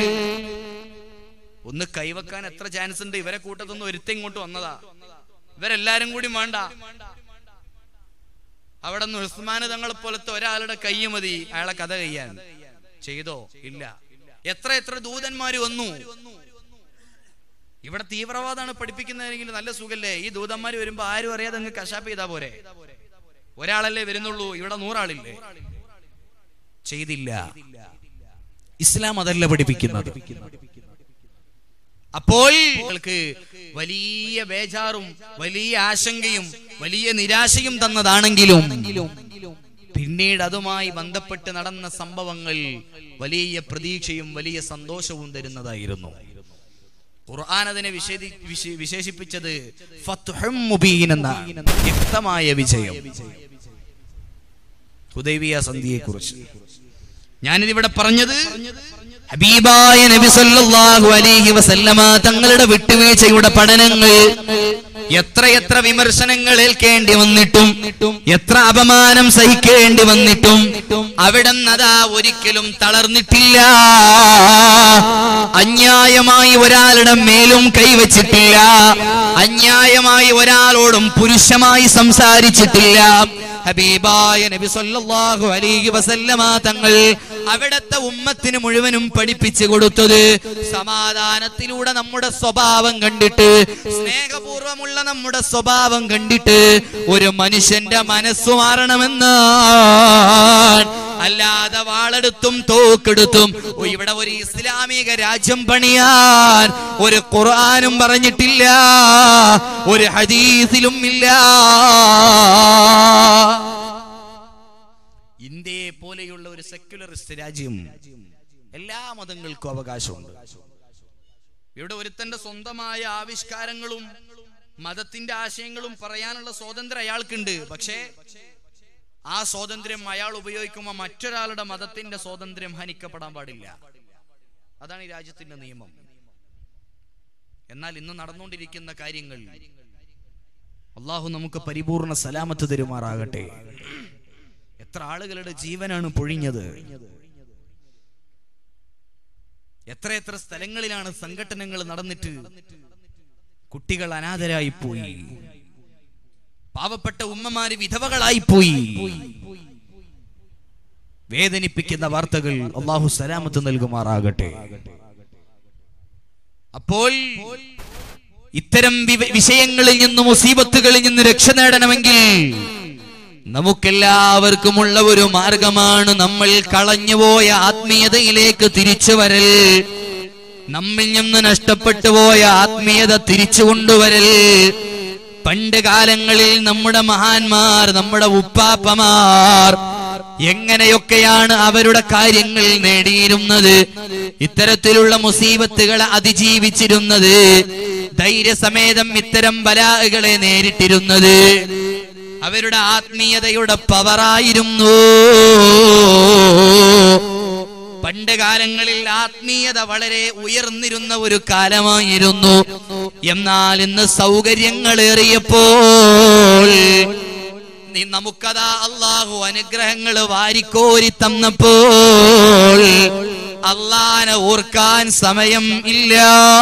ഒന്ന് കൈവക്കാൻ എത്ര ചാൻസ് ഉണ്ട് ഇവരെ കൂട്ടത്തൊന്നും ഒരുത്ത ഇങ്ങോട്ട് വന്നതാ ഇവരെല്ലാരും കൂടി വേണ്ട അവിടെ നിന്ന് ഉസ്മാന് തങ്ങളെ പോലത്തെ ഒരാളുടെ കൈ മതി അയാളെ കഥ കഴിയാൻ ചെയ്തോ ഇല്ല എത്ര എത്ര ദൂതന്മാര് വന്നു ഇവിടെ തീവ്രവാദമാണ് പഠിപ്പിക്കുന്നതെങ്കിൽ നല്ല സുഖല്ലേ ഈ ദൂതന്മാര് വരുമ്പോ ആരും അറിയാതെ അങ്ങ് കശാപ്പ് ചെയ്താ പോരെ ഒരാളല്ലേ വരുന്നുള്ളൂ ഇവിടെ നൂറാളില്ലേ ചെയ്തില്ല ഇസ്ലാം അതല്ല പഠിപ്പിക്കുന്നത് അപ്പോൾ നിങ്ങൾക്ക് വലിയ ബേജാറും വലിയ ആശങ്കയും വലിയ നിരാശയും തന്നതാണെങ്കിലും പിന്നീട് അതുമായി ബന്ധപ്പെട്ട് നടന്ന സംഭവങ്ങൾ വലിയ പ്രതീക്ഷയും വലിയ സന്തോഷവും തരുന്നതായിരുന്നു ഖുർആൻ അതിനെ വിശേഷി- വിശേ- വിശേഷിപ്പിച്ചത് ഫത്ഹും മുബീൻ എന്ന വ്യക്തമായ വിജയം ഹുദൈബിയ സന്ധിയെ കുറിച്ച് ഞാനിതിവിടെ പറഞ്ഞത് ഹബീബായ നബി സല്ലല്ലാഹു അലൈഹി വസല്ലമ തങ്ങളുടെ വിട്ടുവീഴ്ചയുടെ പഠനങ്ങൾ എത്രയെത്ര വിമർശനങ്ങൾ ഏൽക്കേണ്ടി വന്നിട്ടും എത്ര അപമാനം സഹിക്കേണ്ടി വന്നിട്ടും അവിടെ അതാ ഒരിക്കലും തളർന്നിട്ടില്ല അന്യായമായി ഒരാളുടെ മേലും കൈവച്ചിട്ടില്ല അന്യായമായി ഒരാളോടും പുരുഷമായി സംസാരിച്ചിട്ടില്ല ഹബീബായ നബി സല്ലല്ലാഹു അലൈഹി വസല്ലമ തങ്ങൾ അവിടത്തെ ഉമ്മത്തിന് മുഴുവനും പഠിപ്പിച്ചു കൊടുത്തത് സമാധാനത്തിലൂടെ നമ്മുടെ സ്വഭാവം കണ്ടിട്ട് സ്നേഹപൂർവമുള്ള നമ്മുടെ സ്വഭാവം കണ്ടിട്ട് ഒരു മനുഷ്യന്റെ മനസ്സു മാറണമെന്ന് അല്ലാതെ വാളെടുത്തും തോക്കെടുത്തും ഓ, ഇവിടെ ഒരു ഇസ്ലാമിക രാജ്യം പണിയാൻ ഒരു ഖുർആനും പറഞ്ഞിട്ടില്ല ഒരു ഹദീസിലും ഇല്ല ഇന്ത്യയെ പോലെയുള്ള ഒരു സെക്യുലറിസ്റ്റ് രാജ്യം എല്ലാ മതങ്ങൾക്കും അവകാശമുണ്ട് ഇവിടെ ഒരുത്തന്റെ സ്വന്തമായ ആവിഷ്കാരങ്ങളും മതത്തിന്റെ ആശയങ്ങളും പറയാനുള്ള സ്വാതന്ത്ര്യം അയാൾക്കുണ്ട് പക്ഷേ ആ സ്വാതന്ത്ര്യം അയാൾ ഉപയോഗിക്കുമ്പോൾ മറ്റൊരാളുടെ മതത്തിന്റെ സ്വാതന്ത്ര്യം ഹനിക്കപ്പെടാൻ പാടില്ല അതാണ് ഈ രാജ്യത്തിന്റെ നിയമം എന്നാൽ ഇന്ന് നടന്നുകൊണ്ടിരിക്കുന്ന കാര്യങ്ങൾ അള്ളാഹു നമുക്ക് പരിപൂർണ സലാമത്ത് തരുമാറാകട്ടെ എത്ര ആളുകളുടെ ജീവനാണ് പൊഴിഞ്ഞത് എത്ര എത്ര സ്ഥലങ്ങളിലാണ് സംഘടനകൾ നടന്നിട്ട് കുട്ടികൾ അനാഥരായി പോയി പാവപ്പെട്ട ഉമ്മമാര് വിധവകളായി പോയി വേദനിപ്പിക്കുന്ന വാർത്തകൾ അള്ളാഹു സലാമത്ത് നൽകുമാറാകട്ടെ അപ്പോൾ ഇത്തരം വിവ- വിഷയങ്ങളിൽ നിന്നും മുസീബത്തുകളിൽ നിന്ന് രക്ഷ നേടണമെങ്കിൽ നമുക്കെല്ലാവർക്കുമുള്ള ഒരു മാർഗമാണ് നമ്മൾ കളഞ്ഞുപോയ ആത്മീയതയിലേക്ക് തിരിച്ചു വരൽ നമ്മിൽ നിന്ന് നഷ്ടപ്പെട്ടു പോയ ആത്മീയത തിരിച്ചു കൊണ്ടുവരൽ പണ്ട് കാലങ്ങളിൽ നമ്മുടെ മഹാന്മാർ നമ്മുടെ ഉപ്പാപ്പമാർ എങ്ങനെയൊക്കെയാണ് അവരുടെ കാര്യങ്ങൾ നേടിയിരുന്നത് ഇത്തരത്തിലുള്ള മുസീബത്തുകളെ അതിജീവിച്ചിരുന്നത് ധൈര്യസമേതം ഇത്തരം ബലാഹുകളെ നേരിട്ടിരുന്നത് അവരുടെ ആത്മീയതയുടെ പവറായിരുന്നു പണ്ട് കാലങ്ങളിൽ ആത്മീയത വളരെ ഉയർന്നിരുന്ന ഒരു കാലമായിരുന്നു എന്നാൽ ഇന്ന് സൗകര്യങ്ങളേറിയപ്പോൾ നീ നമുക്കതാ അള്ളാഹു അനുഗ്രഹങ്ങൾ വാരിക്കോരി തന്നപ്പോൾ അള്ളാനെ ഓർക്കാൻ സമയം ഇല്ല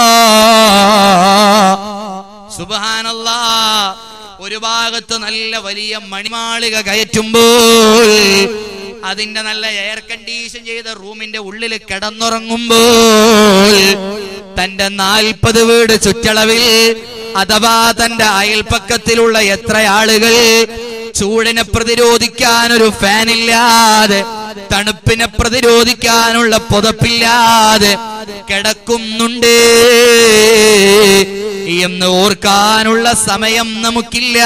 സുബാനല്ലാ ഒരു ഭാഗത്ത് നല്ല വലിയ മണിമാളിക കയറ്റുമ്പോൾ അതിന്റെ നല്ല എയർ കണ്ടീഷൻ ചെയ്ത റൂമിന്റെ ഉള്ളിൽ കിടന്നുറങ്ങുമ്പോൾ തന്റെ നാൽപ്പത് വീട് ചുറ്റളവിൽ അഥവാ തന്റെ അയൽപ്പക്കത്തിലുള്ള എത്ര ആളുകൾ ചൂടിനെ പ്രതിരോധിക്കാൻ ഒരു ഫാനില്ലാതെ തണുപ്പിനെ പ്രതിരോധിക്കാനുള്ള പുതപ്പില്ലാതെ കിടക്കുന്നുണ്ട് എന്ന് ഓർക്കാനുള്ള സമയം നമുക്കില്ല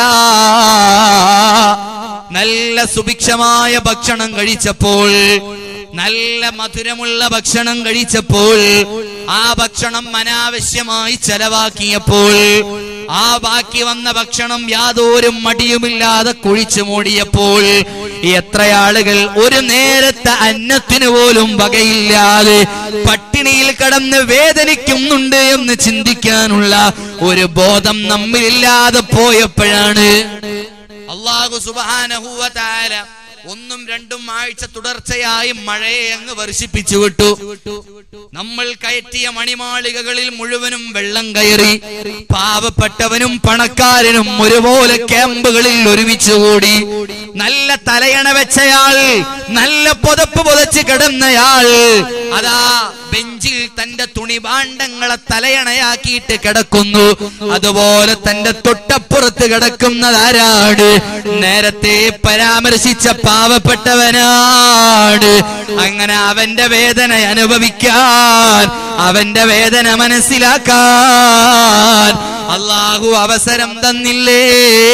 നല്ല സുഭിക്ഷമായ ഭക്ഷണം കഴിച്ചപ്പോൾ നല്ല മധുരമുള്ള ഭക്ഷണം കഴിച്ചപ്പോൾ ആ ഭക്ഷണം അനാവശ്യമായി ചെലവാക്കിയപ്പോൾ ആ ബാക്കി വന്ന ഭക്ഷണം യാതൊരു മടിയുമില്ലാതെ കുഴിച്ചു മൂടിയപ്പോൾ എത്ര ആളുകൾ ഒരു നേരത്തെ അന്നത്തിന് പോലും വകയില്ലാതെ പട്ടിണിയിൽ കടന്ന് വേദനിക്കുന്നുണ്ട് എന്ന് ചിന്തിക്കാനുള്ള ഒരു ബോധം നമ്മിലില്ലാതെ പോയപ്പോഴാണ് അള്ളാഹു സുബാനഹുവ താര ഒന്നും രണ്ടും ആഴ്ച തുടർച്ചയായി മഴയെ അങ്ങ് വർഷിപ്പിച്ചു വിട്ടു നമ്മൾ കയറ്റിയ മണിമാളികകളിൽ മുഴുവനും വെള്ളം കയറി പാവപ്പെട്ടവനും പണക്കാരനും ഒരുപോലെ ക്യാമ്പുകളിൽ ഒരുമിച്ച് കൂടി നല്ല തലയണ വെച്ചയാൾ നല്ല പുതപ്പ് പുതച്ച് കിടന്നയാൾ അതാ ബെഞ്ചിൽ തന്റെ തുണിഭാണ്ഡങ്ങളെ തലയണയാക്കിയിട്ട് കിടക്കുന്നു അതുപോലെ തന്റെ തൊട്ടപ്പുറത്ത് കിടക്കുന്നതാരാണ് നേരത്തെ പരാമർശിച്ച പാവപ്പെട്ടവനാണ് അങ്ങനെ അവന്റെ വേദന അനുഭവിക്കാൻ അവന്റെ വേദന മനസ്സിലാക്കാൻ അള്ളാഹു അവസരം തന്നില്ലേ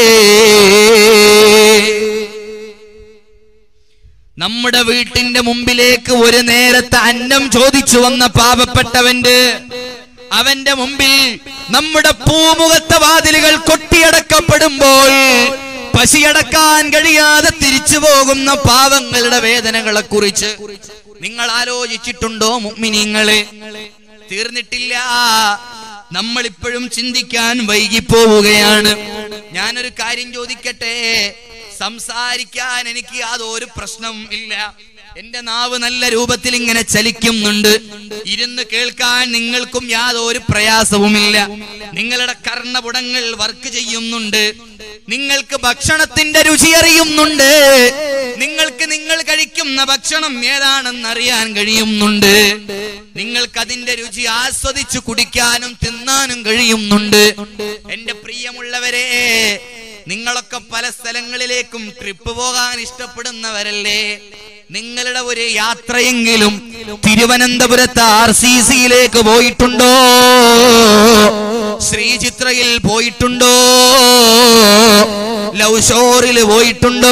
നമ്മുടെ വീട്ടിന്റെ മുമ്പിലേക്ക് ഒരു നേരത്തെ അന്നം ചോദിച്ചു വന്ന പാവപ്പെട്ടവന്റെ അവന്റെ മുമ്പിൽ നമ്മുടെ പൂമുഖത്തെ വാതിലുകൾ കൊട്ടിയടക്കപ്പെടുമ്പോൾ പശിയടക്കാൻ കഴിയാതെ തിരിച്ചു പോകുന്ന പാവങ്ങളുടെ വേദനകളെ കുറിച്ച് നിങ്ങൾ ആലോചിച്ചിട്ടുണ്ടോ മുഗ്മിനിങ്ങളെ തീർന്നിട്ടില്ല നമ്മൾ ഇപ്പോഴും ചിന്തിക്കാൻ വൈകിപ്പോവുകയാണ് ഞാനൊരു കാര്യം ചോദിക്കട്ടെ സംസാരിക്കാൻ എനിക്ക് യാതൊരു പ്രശ്നവും ഇല്ല എന്റെ നാവ് നല്ല രൂപത്തിൽ ഇങ്ങനെ ചലിക്കുന്നുണ്ട് ഇരുന്ന് കേൾക്കാൻ നിങ്ങൾക്കും യാതൊരു പ്രയാസവുമില്ല നിങ്ങളുടെ കർണപുടങ്ങൾ വർക്ക് ചെയ്യുന്നുണ്ട് നിങ്ങൾക്ക് ഭക്ഷണത്തിന്റെ രുചി അറിയുന്നുണ്ട് നിങ്ങൾക്ക് നിങ്ങൾ കഴിക്കുന്ന ഭക്ഷണം ഏതാണെന്ന് അറിയാൻ കഴിയുന്നുണ്ട് നിങ്ങൾക്ക് അതിന്റെ രുചി ആസ്വദിച്ചു കുടിക്കാനും തിന്നാനും കഴിയുന്നുണ്ട് എന്റെ പ്രിയമുള്ളവരെ നിങ്ങളൊക്കെ പല സ്ഥലങ്ങളിലേക്കും ട്രിപ്പ് പോകാൻ ഇഷ്ടപ്പെടുന്നവരല്ലേ നിങ്ങളുടെ ഒരു യാത്രയെങ്കിലും തിരുവനന്തപുരത്ത് ആർ സി സിയിലേക്ക് പോയിട്ടുണ്ടോ ശ്രീചിത്രയിൽ പോയിട്ടുണ്ടോ ലവ് ഷോറിൽ പോയിട്ടുണ്ടോ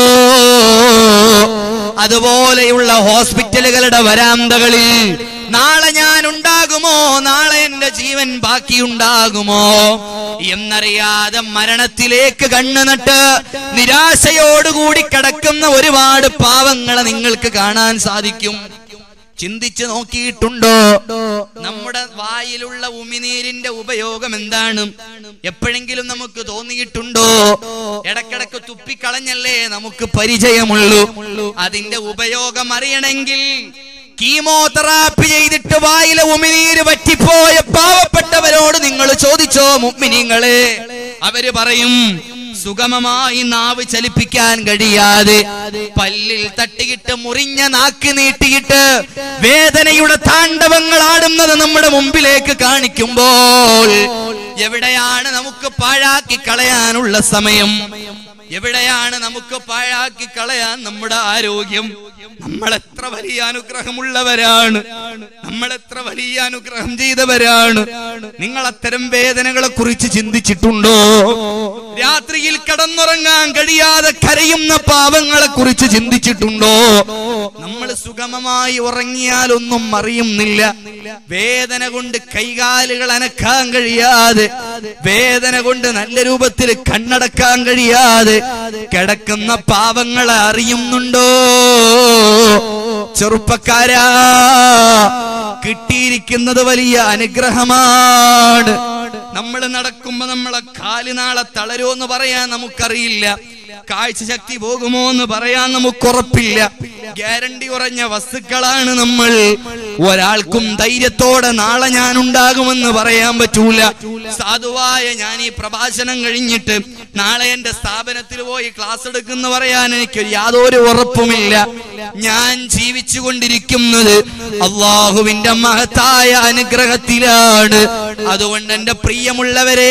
അതുപോലെയുള്ള ഹോസ്പിറ്റലുകളുടെ വരാന്തകളിൽ നാളെ ഞാൻ ഉണ്ടാകുമോ നാളെ എന്റെ ജീവൻ ബാക്കിയുണ്ടാകുമോ എന്നറിയാതെ മരണത്തിലേക്ക് കണ്ണു നട്ട് നിരാശയോടുകൂടി കിടക്കുന്ന ഒരുപാട് പാവങ്ങളെ നിങ്ങൾക്ക് കാണാൻ സാധിക്കും ചിന്തിച്ചു നോക്കിയിട്ടുണ്ടോ നമ്മുടെ വായിലുള്ള ഉമിനീരിന്റെ ഉപയോഗം എന്താണ് എപ്പോഴെങ്കിലും നമുക്ക് തോന്നിയിട്ടുണ്ടോ ഇടക്കിടക്ക് തുപ്പിക്കളഞ്ഞല്ലേ നമുക്ക് പരിചയമുള്ളൂ അതിന്റെ ഉപയോഗം അറിയണമെങ്കിൽ കീമോതെറാപ്പി ചെയ്തിട്ട് വായിലെ ഉമിനീര് പറ്റിപ്പോയ പാവപ്പെട്ടവരോട് നിങ്ങൾ ചോദിച്ചോ മുഗ്മിനിങ്ങളെ അവര് പറയും സുഗമമായി നാവ് ചലിപ്പിക്കാൻ കഴിയാതെ പല്ലിൽ തട്ടിയിട്ട് മുറിഞ്ഞ നാക്ക് നീട്ടിയിട്ട് വേദനയുടെ താണ്ഡവങ്ങൾ ആടുന്നത് നമ്മുടെ മുമ്പിലേക്ക് കാണിക്കുമ്പോൾ എവിടെയാണ് നമുക്ക് പാഴാക്കി കളയാനുള്ള സമയം എവിടെയാണ് നമുക്ക് പാഴാക്കി കളയാൻ നമ്മുടെ ആരോഗ്യം നമ്മൾ എത്ര വലിയ അനുഗ്രഹമുള്ളവരാണ് നമ്മൾ എത്ര വലിയ അനുഗ്രഹം ചെയ്തവരാണ് നിങ്ങൾ അത്തരം വേദനകളെ കുറിച്ച് ചിന്തിച്ചിട്ടുണ്ടോ രാത്രിയിൽ കടന്നുറങ്ങാൻ കഴിയാതെ കരയുന്ന പാവങ്ങളെ കുറിച്ച് ചിന്തിച്ചിട്ടുണ്ടോ നമ്മൾ സുഗമമായി ഉറങ്ങിയാലൊന്നും അറിയുന്നില്ല വേദന കൊണ്ട് കൈകാലുകൾ അനക്കാൻ കഴിയാതെ വേദന കൊണ്ട് നല്ല രൂപത്തിൽ കണ്ണടക്കാൻ കഴിയാതെ കിടക്കുന്ന പാവങ്ങളെ അറിയുന്നുണ്ടോ ചെറുപ്പക്കാരാ കിട്ടിയിരിക്കുന്നത് വലിയ അനുഗ്രഹമാണ് നമ്മൾ നടക്കുമ്പോ നമ്മളെ കാല് നാളെ തളരോ എന്ന് പറയാൻ നമുക്കറിയില്ല കാഴ്ച ശക്തി പോകുമോ എന്ന് പറയാൻ നമുക്ക് ഉറപ്പില്ല ഗ്യാരണ്ടി കുറഞ്ഞ വസ്തുക്കളാണ് നമ്മൾ ഒരാൾക്കും ധൈര്യത്തോടെ നാളെ ഞാൻ ഉണ്ടാകുമെന്ന് പറയാൻ പറ്റൂല സാധുവായ ഞാൻ ഈ പ്രഭാഷണം കഴിഞ്ഞിട്ട് നാളെ എന്റെ സ്ഥാപനത്തിൽ പോയി ക്ലാസ് എടുക്കുന്ന പറയാൻ എനിക്ക് യാതൊരു ഉറപ്പുമില്ല ഞാൻ ജീവിച്ചു കൊണ്ടിരിക്കുന്നത് അള്ളാഹുവിന്റെ മഹത്തായ അനുഗ്രഹത്തിലാണ് അതുകൊണ്ട് എന്റെ പ്രിയമുള്ളവരെ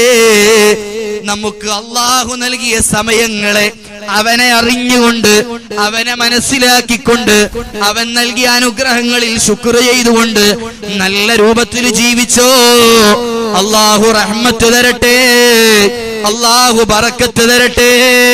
നമുക്ക് അള്ളാഹു നൽകിയ സമയങ്ങളെ അവനെ അറിഞ്ഞുകൊണ്ട് അവനെ മനസ്സിലാക്കിക്കൊണ്ട് അവൻ നൽകിയ അനുഗ്രഹങ്ങളിൽ ശുക്ർ ചെയ്തുകൊണ്ട് നല്ല രൂപത്തിൽ ജീവിച്ചോ അള്ളാഹു റഹ്മത്ത് തരട്ടെ അള്ളാഹു ബറക്കത്ത് തരട്ടെ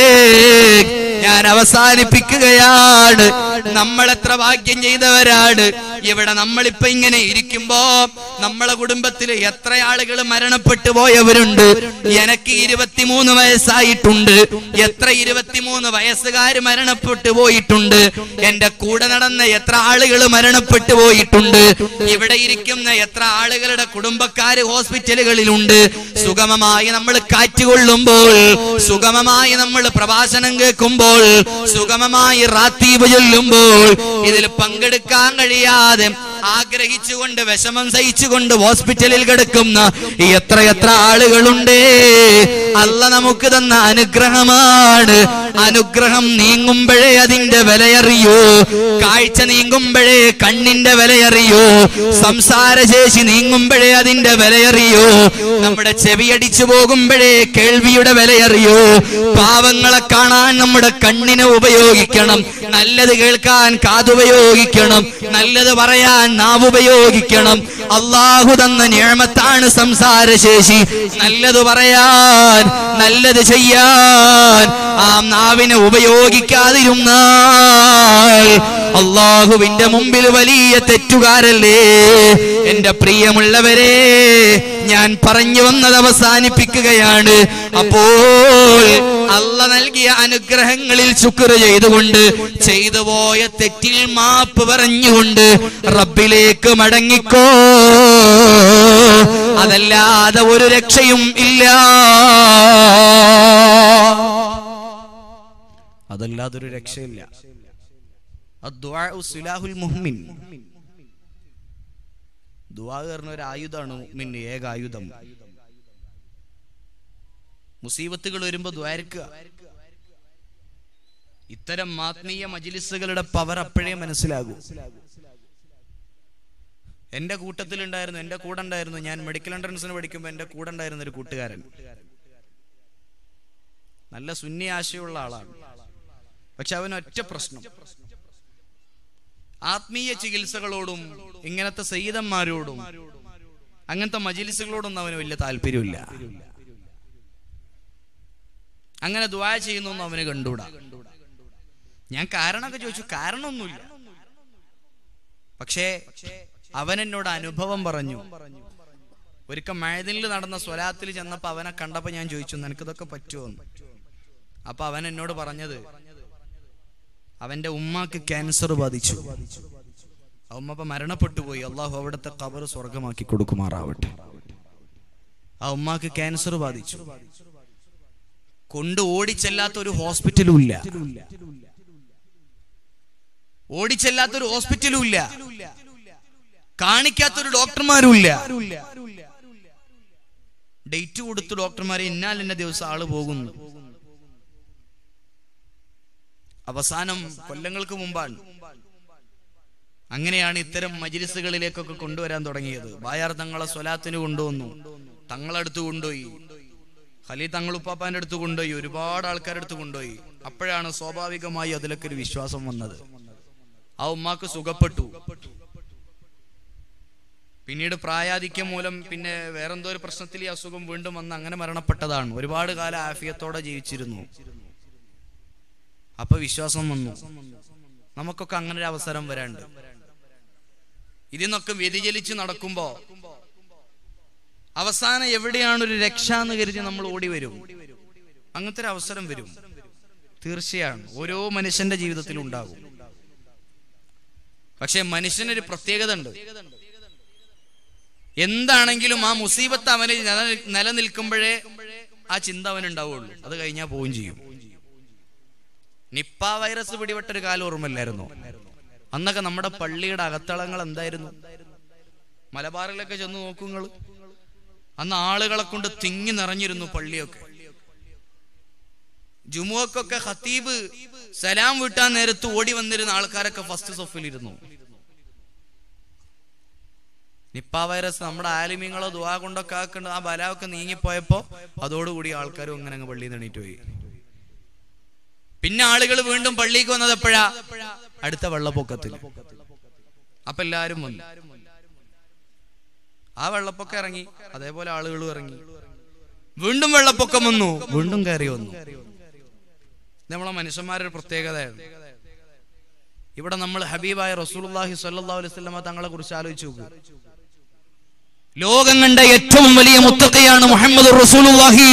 ഞാൻ അവസാനിപ്പിക്കുകയാണ് നമ്മൾ എത്ര ഭാഗ്യം ചെയ്തവരാണ് ഇവിടെ നമ്മളിപ്പോ ഇങ്ങനെ ഇരിക്കുമ്പോ നമ്മളെ കുടുംബത്തിൽ എത്ര ആളുകൾ മരണപ്പെട്ടു പോയവരുണ്ട് എനിക്ക് ഇരുപത്തിമൂന്ന് വയസ്സായിട്ടുണ്ട് എത്ര ഇരുപത്തിമൂന്ന് വയസ്സുകാർ മരണപ്പെട്ടു പോയിട്ടുണ്ട് എന്റെ കൂടെ നടന്ന എത്ര ആളുകൾ മരണപ്പെട്ടു പോയിട്ടുണ്ട് ഇവിടെ ഇരിക്കുന്ന എത്ര ആളുകളുടെ കുടുംബക്കാര് ഹോസ്പിറ്റലുകളിലുണ്ട് സുഗമമായി നമ്മൾ കാറ്റുകൊള്ളുമ്പോൾ സുഗമമായി നമ്മൾ പ്രഭാഷണം കേൾക്കുമ്പോൾ സുഗമമായി റാത്തീബ് ചൊല്ലുമ്പോൾ ഇതിൽ പങ്കെടുക്കാൻ കഴിയാതെ ആഗ്രഹിച്ചുകൊണ്ട് വിഷമം സഹിച്ചുകൊണ്ട് ഹോസ്പിറ്റലിൽ കിടക്കുന്ന എത്രയെത്ര ആളുകളുണ്ട് അല്ല നമുക്ക് തന്ന അനുഗ്രഹമാണ് അനുഗ്രഹം നീങ്ങുമ്പോഴേ അതിന്റെ വിലയറിയൂ കാഴ്ച നീങ്ങുമ്പോഴേ കണ്ണിന്റെ വിലയറിയൂ സംസാരശേഷി നീങ്ങുമ്പോഴേ അതിന്റെ വിലയറിയൂ നമ്മുടെ ചെവിയടിച്ചു പോകുമ്പോഴേ കേൾവിയുടെ വിലയറിയൂ പാവങ്ങളെ കാണാൻ നമ്മുടെ കണ്ണിനെ ഉപയോഗിക്കണം നല്ലത് കേൾക്കാൻ കാതുപയോഗിക്കണം നല്ലത് പറയാൻ നാവ് ഉപയോഗിക്കണം അള്ളാഹു തന്ന നിയമത്താണ് സംസാരശേഷി നല്ലത് പറയാൻ നല്ലത് ചെയ്യാൻ ആ നാവിനെ ഉപയോഗിക്കാതിരുന്നാൽ അള്ളാഹുവിന്റെ മുമ്പിൽ വലിയ തെറ്റുകാരല്ലേ എന്റെ പ്രിയമുള്ളവരെ ഞാൻ പറഞ്ഞു വന്നത് അവസാനിപ്പിക്കുകയാണ് അപ്പോൾ അല്ല നൽകിയ അനുഗ്രഹങ്ങളിൽ ശുക്ർ ചെയ്തുകൊണ്ട് ചെയ്തു പോയ തെറ്റിൽ മാപ്പ് പറഞ്ഞുകൊണ്ട് റബ്ബിലേക്ക് മടങ്ങിക്കോ അതല്ലാതെ ഒരു രക്ഷയും ഇല്ല അതല്ലാതെ ഒരു രക്ഷയില്ല അദ്ദുആഉ സിലാഹുൽ മുഹ്മിൻ ദുആ പറഞ്ഞ ഒരു ആയുധമാണ് മുഅ്മിന് ഏക ആയുധം മുസീബത്തുകൾ വരുമ്പോ ദ്വാരക്കുക ഇത്തരം ആത്മീയ മജിലിസുകളുടെ പവർ അപ്പോഴേ മനസ്സിലാകൂ എന്റെ കൂട്ടത്തിലുണ്ടായിരുന്നു എന്റെ കൂടെ ഉണ്ടായിരുന്നു ഞാൻ മെഡിക്കൽ എൻട്രൻസിന് പഠിക്കുമ്പോൾ എന്റെ കൂടെ ഉണ്ടായിരുന്ന ഒരു കൂട്ടുകാരൻ നല്ല സുന്നി ആശയമുള്ള ആളാണ് പക്ഷെ അവൻ ഒറ്റ പ്രശ്നം ആത്മീയ ചികിത്സകളോടും ഇങ്ങനത്തെ സയ്യിദന്മാരോടും അങ്ങനത്തെ മജിലിസുകളോടൊന്നും അവന് വലിയ താല്പര്യമില്ല അങ്ങനെ ദ്വാ ചെയ്യുന്നൊന്നും അവന് കണ്ടൂടാ ഞാൻ കാരണമൊക്കെ ചോദിച്ചു കാരണമൊന്നുമില്ല പക്ഷേ അവൻ എന്നോട് അനുഭവം പറഞ്ഞു ഒരിക്കൽ മഴതിൽ നടന്ന സ്വലാത്തിൽ ചെന്നപ്പോ അവനെ കണ്ടപ്പോ ഞാൻ ചോദിച്ചു നിനക്കിതൊക്കെ പറ്റുമോ എന്ന് അപ്പൊ അവൻ എന്നോട് പറഞ്ഞത് അവന്റെ ഉമ്മാക്ക് ക്യാൻസർ ബാധിച്ചു ആ ഉമ്മ ഇപ്പൊ മരണപ്പെട്ടു പോയി അള്ളാഹു അവിടുത്തെ കബർ സ്വർഗമാക്കി കൊടുക്കുമാറാവട്ടെ ആ ഉമ്മാക്ക് ക്യാൻസർ ബാധിച്ചു കൊണ്ട് ഓടിച്ചെല്ലാത്ത ഒരു ഹോസ്പിറ്റലും ഇല്ല ഓടിച്ചെല്ലാത്ത ഒരു ഹോസ്പിറ്റലും ഇല്ല കാണിക്കാത്തൊരു ഡോക്ടർമാരും ഇല്ല ഡേറ്റ് കൊടുത്ത് ഡോക്ടർമാരെ ഇന്നാൽ ഇന്ന ദിവസം ആള് പോകുന്നു അവസാനം കൊല്ലങ്ങൾക്ക് മുമ്പാണ് അങ്ങനെയാണ് ഇത്തരം മജിലിസുകളിലേക്കൊക്കെ കൊണ്ടുവരാൻ തുടങ്ങിയത് ബായാർ തങ്ങളെ സ്വലാത്തിന് കൊണ്ടുവന്നു തങ്ങളടുത്ത് കൊണ്ടുപോയി ഖലീ തങ്ങളുപ്പാപ്പാന്റെ അടുത്ത് കൊണ്ടുപോയി ഒരുപാട് ആൾക്കാരുടെ അടുത്ത് കൊണ്ടുപോയി അപ്പോഴാണ് സ്വാഭാവികമായി അതിലൊക്കെ ഒരു വിശ്വാസം വന്നത് ആ ഉമ്മാക്ക് സുഖപ്പെട്ടു പിന്നീട് പ്രായാധിക്യം മൂലം പിന്നെ വേറെന്തോ ഒരു പ്രശ്നത്തിൽ ഈ അസുഖം വീണ്ടും വന്ന് അങ്ങനെ മരണപ്പെട്ടതാണ് ഒരുപാട് കാലം ആഫിയത്തോടെ ജീവിച്ചിരുന്നു അപ്പൊ വിശ്വാസം വന്നു നമുക്കൊക്കെ അങ്ങനെ ഒരു അവസരം വരാണ്ട് ഇതിൽ നിന്നൊക്കെ വ്യതിചലിച്ച് നടക്കുമ്പോ അവസാനം എവിടെയാണ് ഒരു രക്ഷ എന്ന് കരുതി നമ്മൾ ഓടി വരും അങ്ങനത്തെ ഒരു അവസരം വരും തീർച്ചയാണ് ഓരോ മനുഷ്യന്റെ ജീവിതത്തിലും ഉണ്ടാകും പക്ഷെ മനുഷ്യനൊരു പ്രത്യേകത ഉണ്ട് എന്താണെങ്കിലും ആ മുസീബത്ത് അവന് നില- നിലനിൽക്കുമ്പോഴേ ആ ചിന്ത അവനുണ്ടാവുള്ളൂ അത് കഴിഞ്ഞാൽ പോവുകയും ചെയ്യും നിപ്പ വൈറസ് പിടിപെട്ട ഒരു കാലം ഓർമ്മയില്ലായിരുന്നു അന്നൊക്കെ നമ്മുടെ പള്ളിയുടെ അകത്തളങ്ങൾ എന്തായിരുന്നു മലബാറിലൊക്കെ ചെന്ന് നോക്കുങ്ങൾ അന്ന് ആളുകളെ കൊണ്ട് തിങ്ങി നിറഞ്ഞിരുന്നു പള്ളിയൊക്കെ ജുമുവക്കൊക്കെ ഖത്തീബ് സലാം വീട്ടാൻ നേരത്ത് ഓടി വന്നിരുന്ന ആൾക്കാരൊക്കെ ഫസ്റ്റ് സൊഫിലിരുന്നു നിപ്പ വൈറസ് നമ്മുടെ ആലിമ്യങ്ങളോ ദുവാ കൊണ്ടൊക്കെ ആക്കേണ്ട ആ ബലാവൊക്കെ നീങ്ങിപ്പോയപ്പോ അതോടുകൂടി ആൾക്കാരും അങ്ങനെ അങ്ങ് പള്ളിയിൽ നിന്ന് എണീറ്റ് പോയി പിന്നെ ആളുകൾ വീണ്ടും പള്ളിക്ക് വന്നത് എപ്പോഴാ അടുത്ത വെള്ളപ്പൊക്കത്തിൽ അപ്പൊ എല്ലാരും വന്നു ആ വെള്ളപ്പൊക്കം ഇറങ്ങി അതേപോലെ ആളുകളും ഇറങ്ങി വീണ്ടും വെള്ളപ്പൊക്കം വന്നു വീണ്ടും കയറി വന്നു ഇത് നമ്മളെ മനുഷ്യന്മാരുടെ ഒരു പ്രത്യേകതയാണ് ഇവിടെ നമ്മൾ ഹബീബായ റസൂലുള്ളാഹി സ്വല്ലല്ലാഹു അലൈഹി വസല്ലമ തങ്ങളെ കുറിച്ച് ആലോചിച്ച് നോക്കൂ ലോകം കണ്ട ഏറ്റവും വലിയ മുത്തഖയാണ് മുഹമ്മദ് റസൂലുള്ളാഹി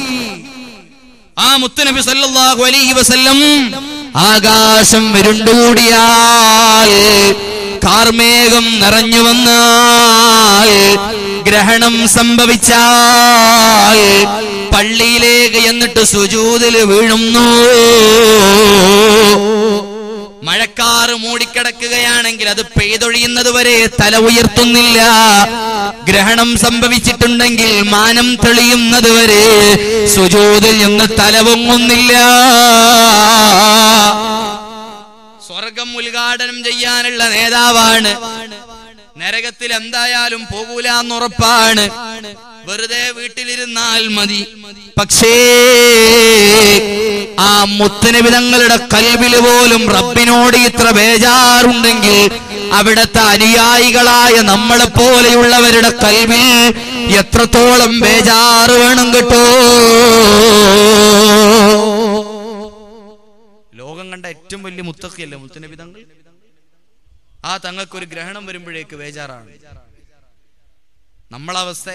ആ മുത്തുനബി സല്ലല്ലാഹു അലൈഹി വസല്ലം ആകാശം വരുണ്ടുകൂടിയാൽ കാർമേഘം നിറഞ്ഞു വന്നാൽ ഗ്രഹണം സംഭവിച്ചാൽ പള്ളിയിലേക്ക് എന്നിട്ട് സുജൂതിൽ വീഴുന്നു മഴക്കാറ് മൂടിക്കിടക്കുകയാണെങ്കിൽ അത് പെയ്തൊഴിയുന്നത് വരെ തല ഉയർത്തുന്നില്ല ഗ്രഹണം സംഭവിച്ചിട്ടുണ്ടെങ്കിൽ മാനം തെളിയുന്നത് വരെ സുജൂതിൽ നിന്ന് തല പൊങ്ങുന്നില്ല സ്വർഗം ഉദ്ഘാടനം ചെയ്യാനുള്ള നേതാവാണ് നരകത്തിൽ എന്തായാലും പോകൂല എന്നുറപ്പാണ് വെറുതെ വീട്ടിലിരുന്നാൽ മതി പക്ഷേ ആ മുത്തനബിതങ്ങളുടെ കൽവില് പോലും റബ്ബിനോട് ഇത്ര ബേജാറുണ്ടെങ്കിൽ അവിടുത്തെ അനുയായികളായ നമ്മളെ പോലെയുള്ളവരുടെ കൽവിൽ എത്രത്തോളം ബേജാറ് വേണം കേട്ടോ ലോകം കണ്ട ഏറ്റവും വലിയ മുത്തക്കിയല്ലേ മുത്തനബി തങ്ങൾ ആ തങ്ങൾക്ക് ഒരു ഗ്രഹണം വരുമ്പോഴേക്ക് ബേജാറാണ് നമ്മളവസ്ഥ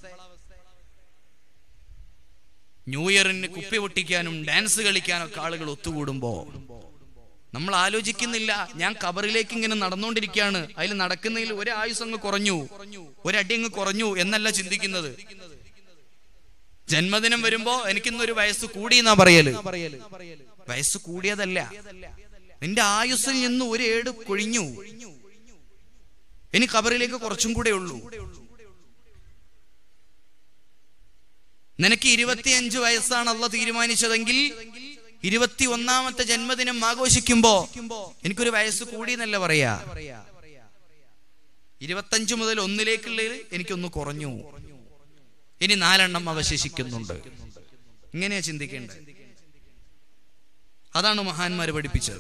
ന്യൂ ഇയറിന് കുപ്പി പൊട്ടിക്കാനും ഡാൻസ് കളിക്കാനും ഒക്കെ ആളുകൾ ഒത്തുകൂടുമ്പോ നമ്മൾ ആലോചിക്കുന്നില്ല ഞാൻ കബറിലേക്ക് ഇങ്ങനെ നടന്നുകൊണ്ടിരിക്കുകയാണ് അതിൽ നടക്കുന്നതിൽ ഒരു ആയുസ് അങ്ങ് കുറഞ്ഞു ഒരടി അങ്ങ് കുറഞ്ഞു എന്നല്ല ചിന്തിക്കുന്നത് ജന്മദിനം വരുമ്പോ എനിക്കിന്നൊരു വയസ്സ് കൂടി എന്നാ പറയല് വയസ്സ് കൂടിയതല്ല നിന്റെ ആയുസ്സിൽ നിന്ന് ഒരു ഏട് കൊഴിഞ്ഞു ഇനി കബറിലേക്ക് കുറച്ചും കൂടെ ഉള്ളൂ നിനക്ക് ഇരുപത്തിയഞ്ച് വയസ്സാണ് അള്ള തീരുമാനിച്ചതെങ്കിൽ ഇരുപത്തി ഒന്നാമത്തെ ജന്മദിനം ആഘോഷിക്കുമ്പോ എനിക്കൊരു വയസ്സ് കൂടി എന്നല്ല പറയാ ഇരുപത്തഞ്ച് മുതൽ ഒന്നിലേക്കുള്ളതിൽ എനിക്കൊന്ന് കുറഞ്ഞു ഇനി നാലെണ്ണം അവശേഷിക്കുന്നുണ്ട് ഇങ്ങനെയാ ചിന്തിക്കേണ്ടത് അതാണ് മഹാന്മാര് പഠിപ്പിച്ചത്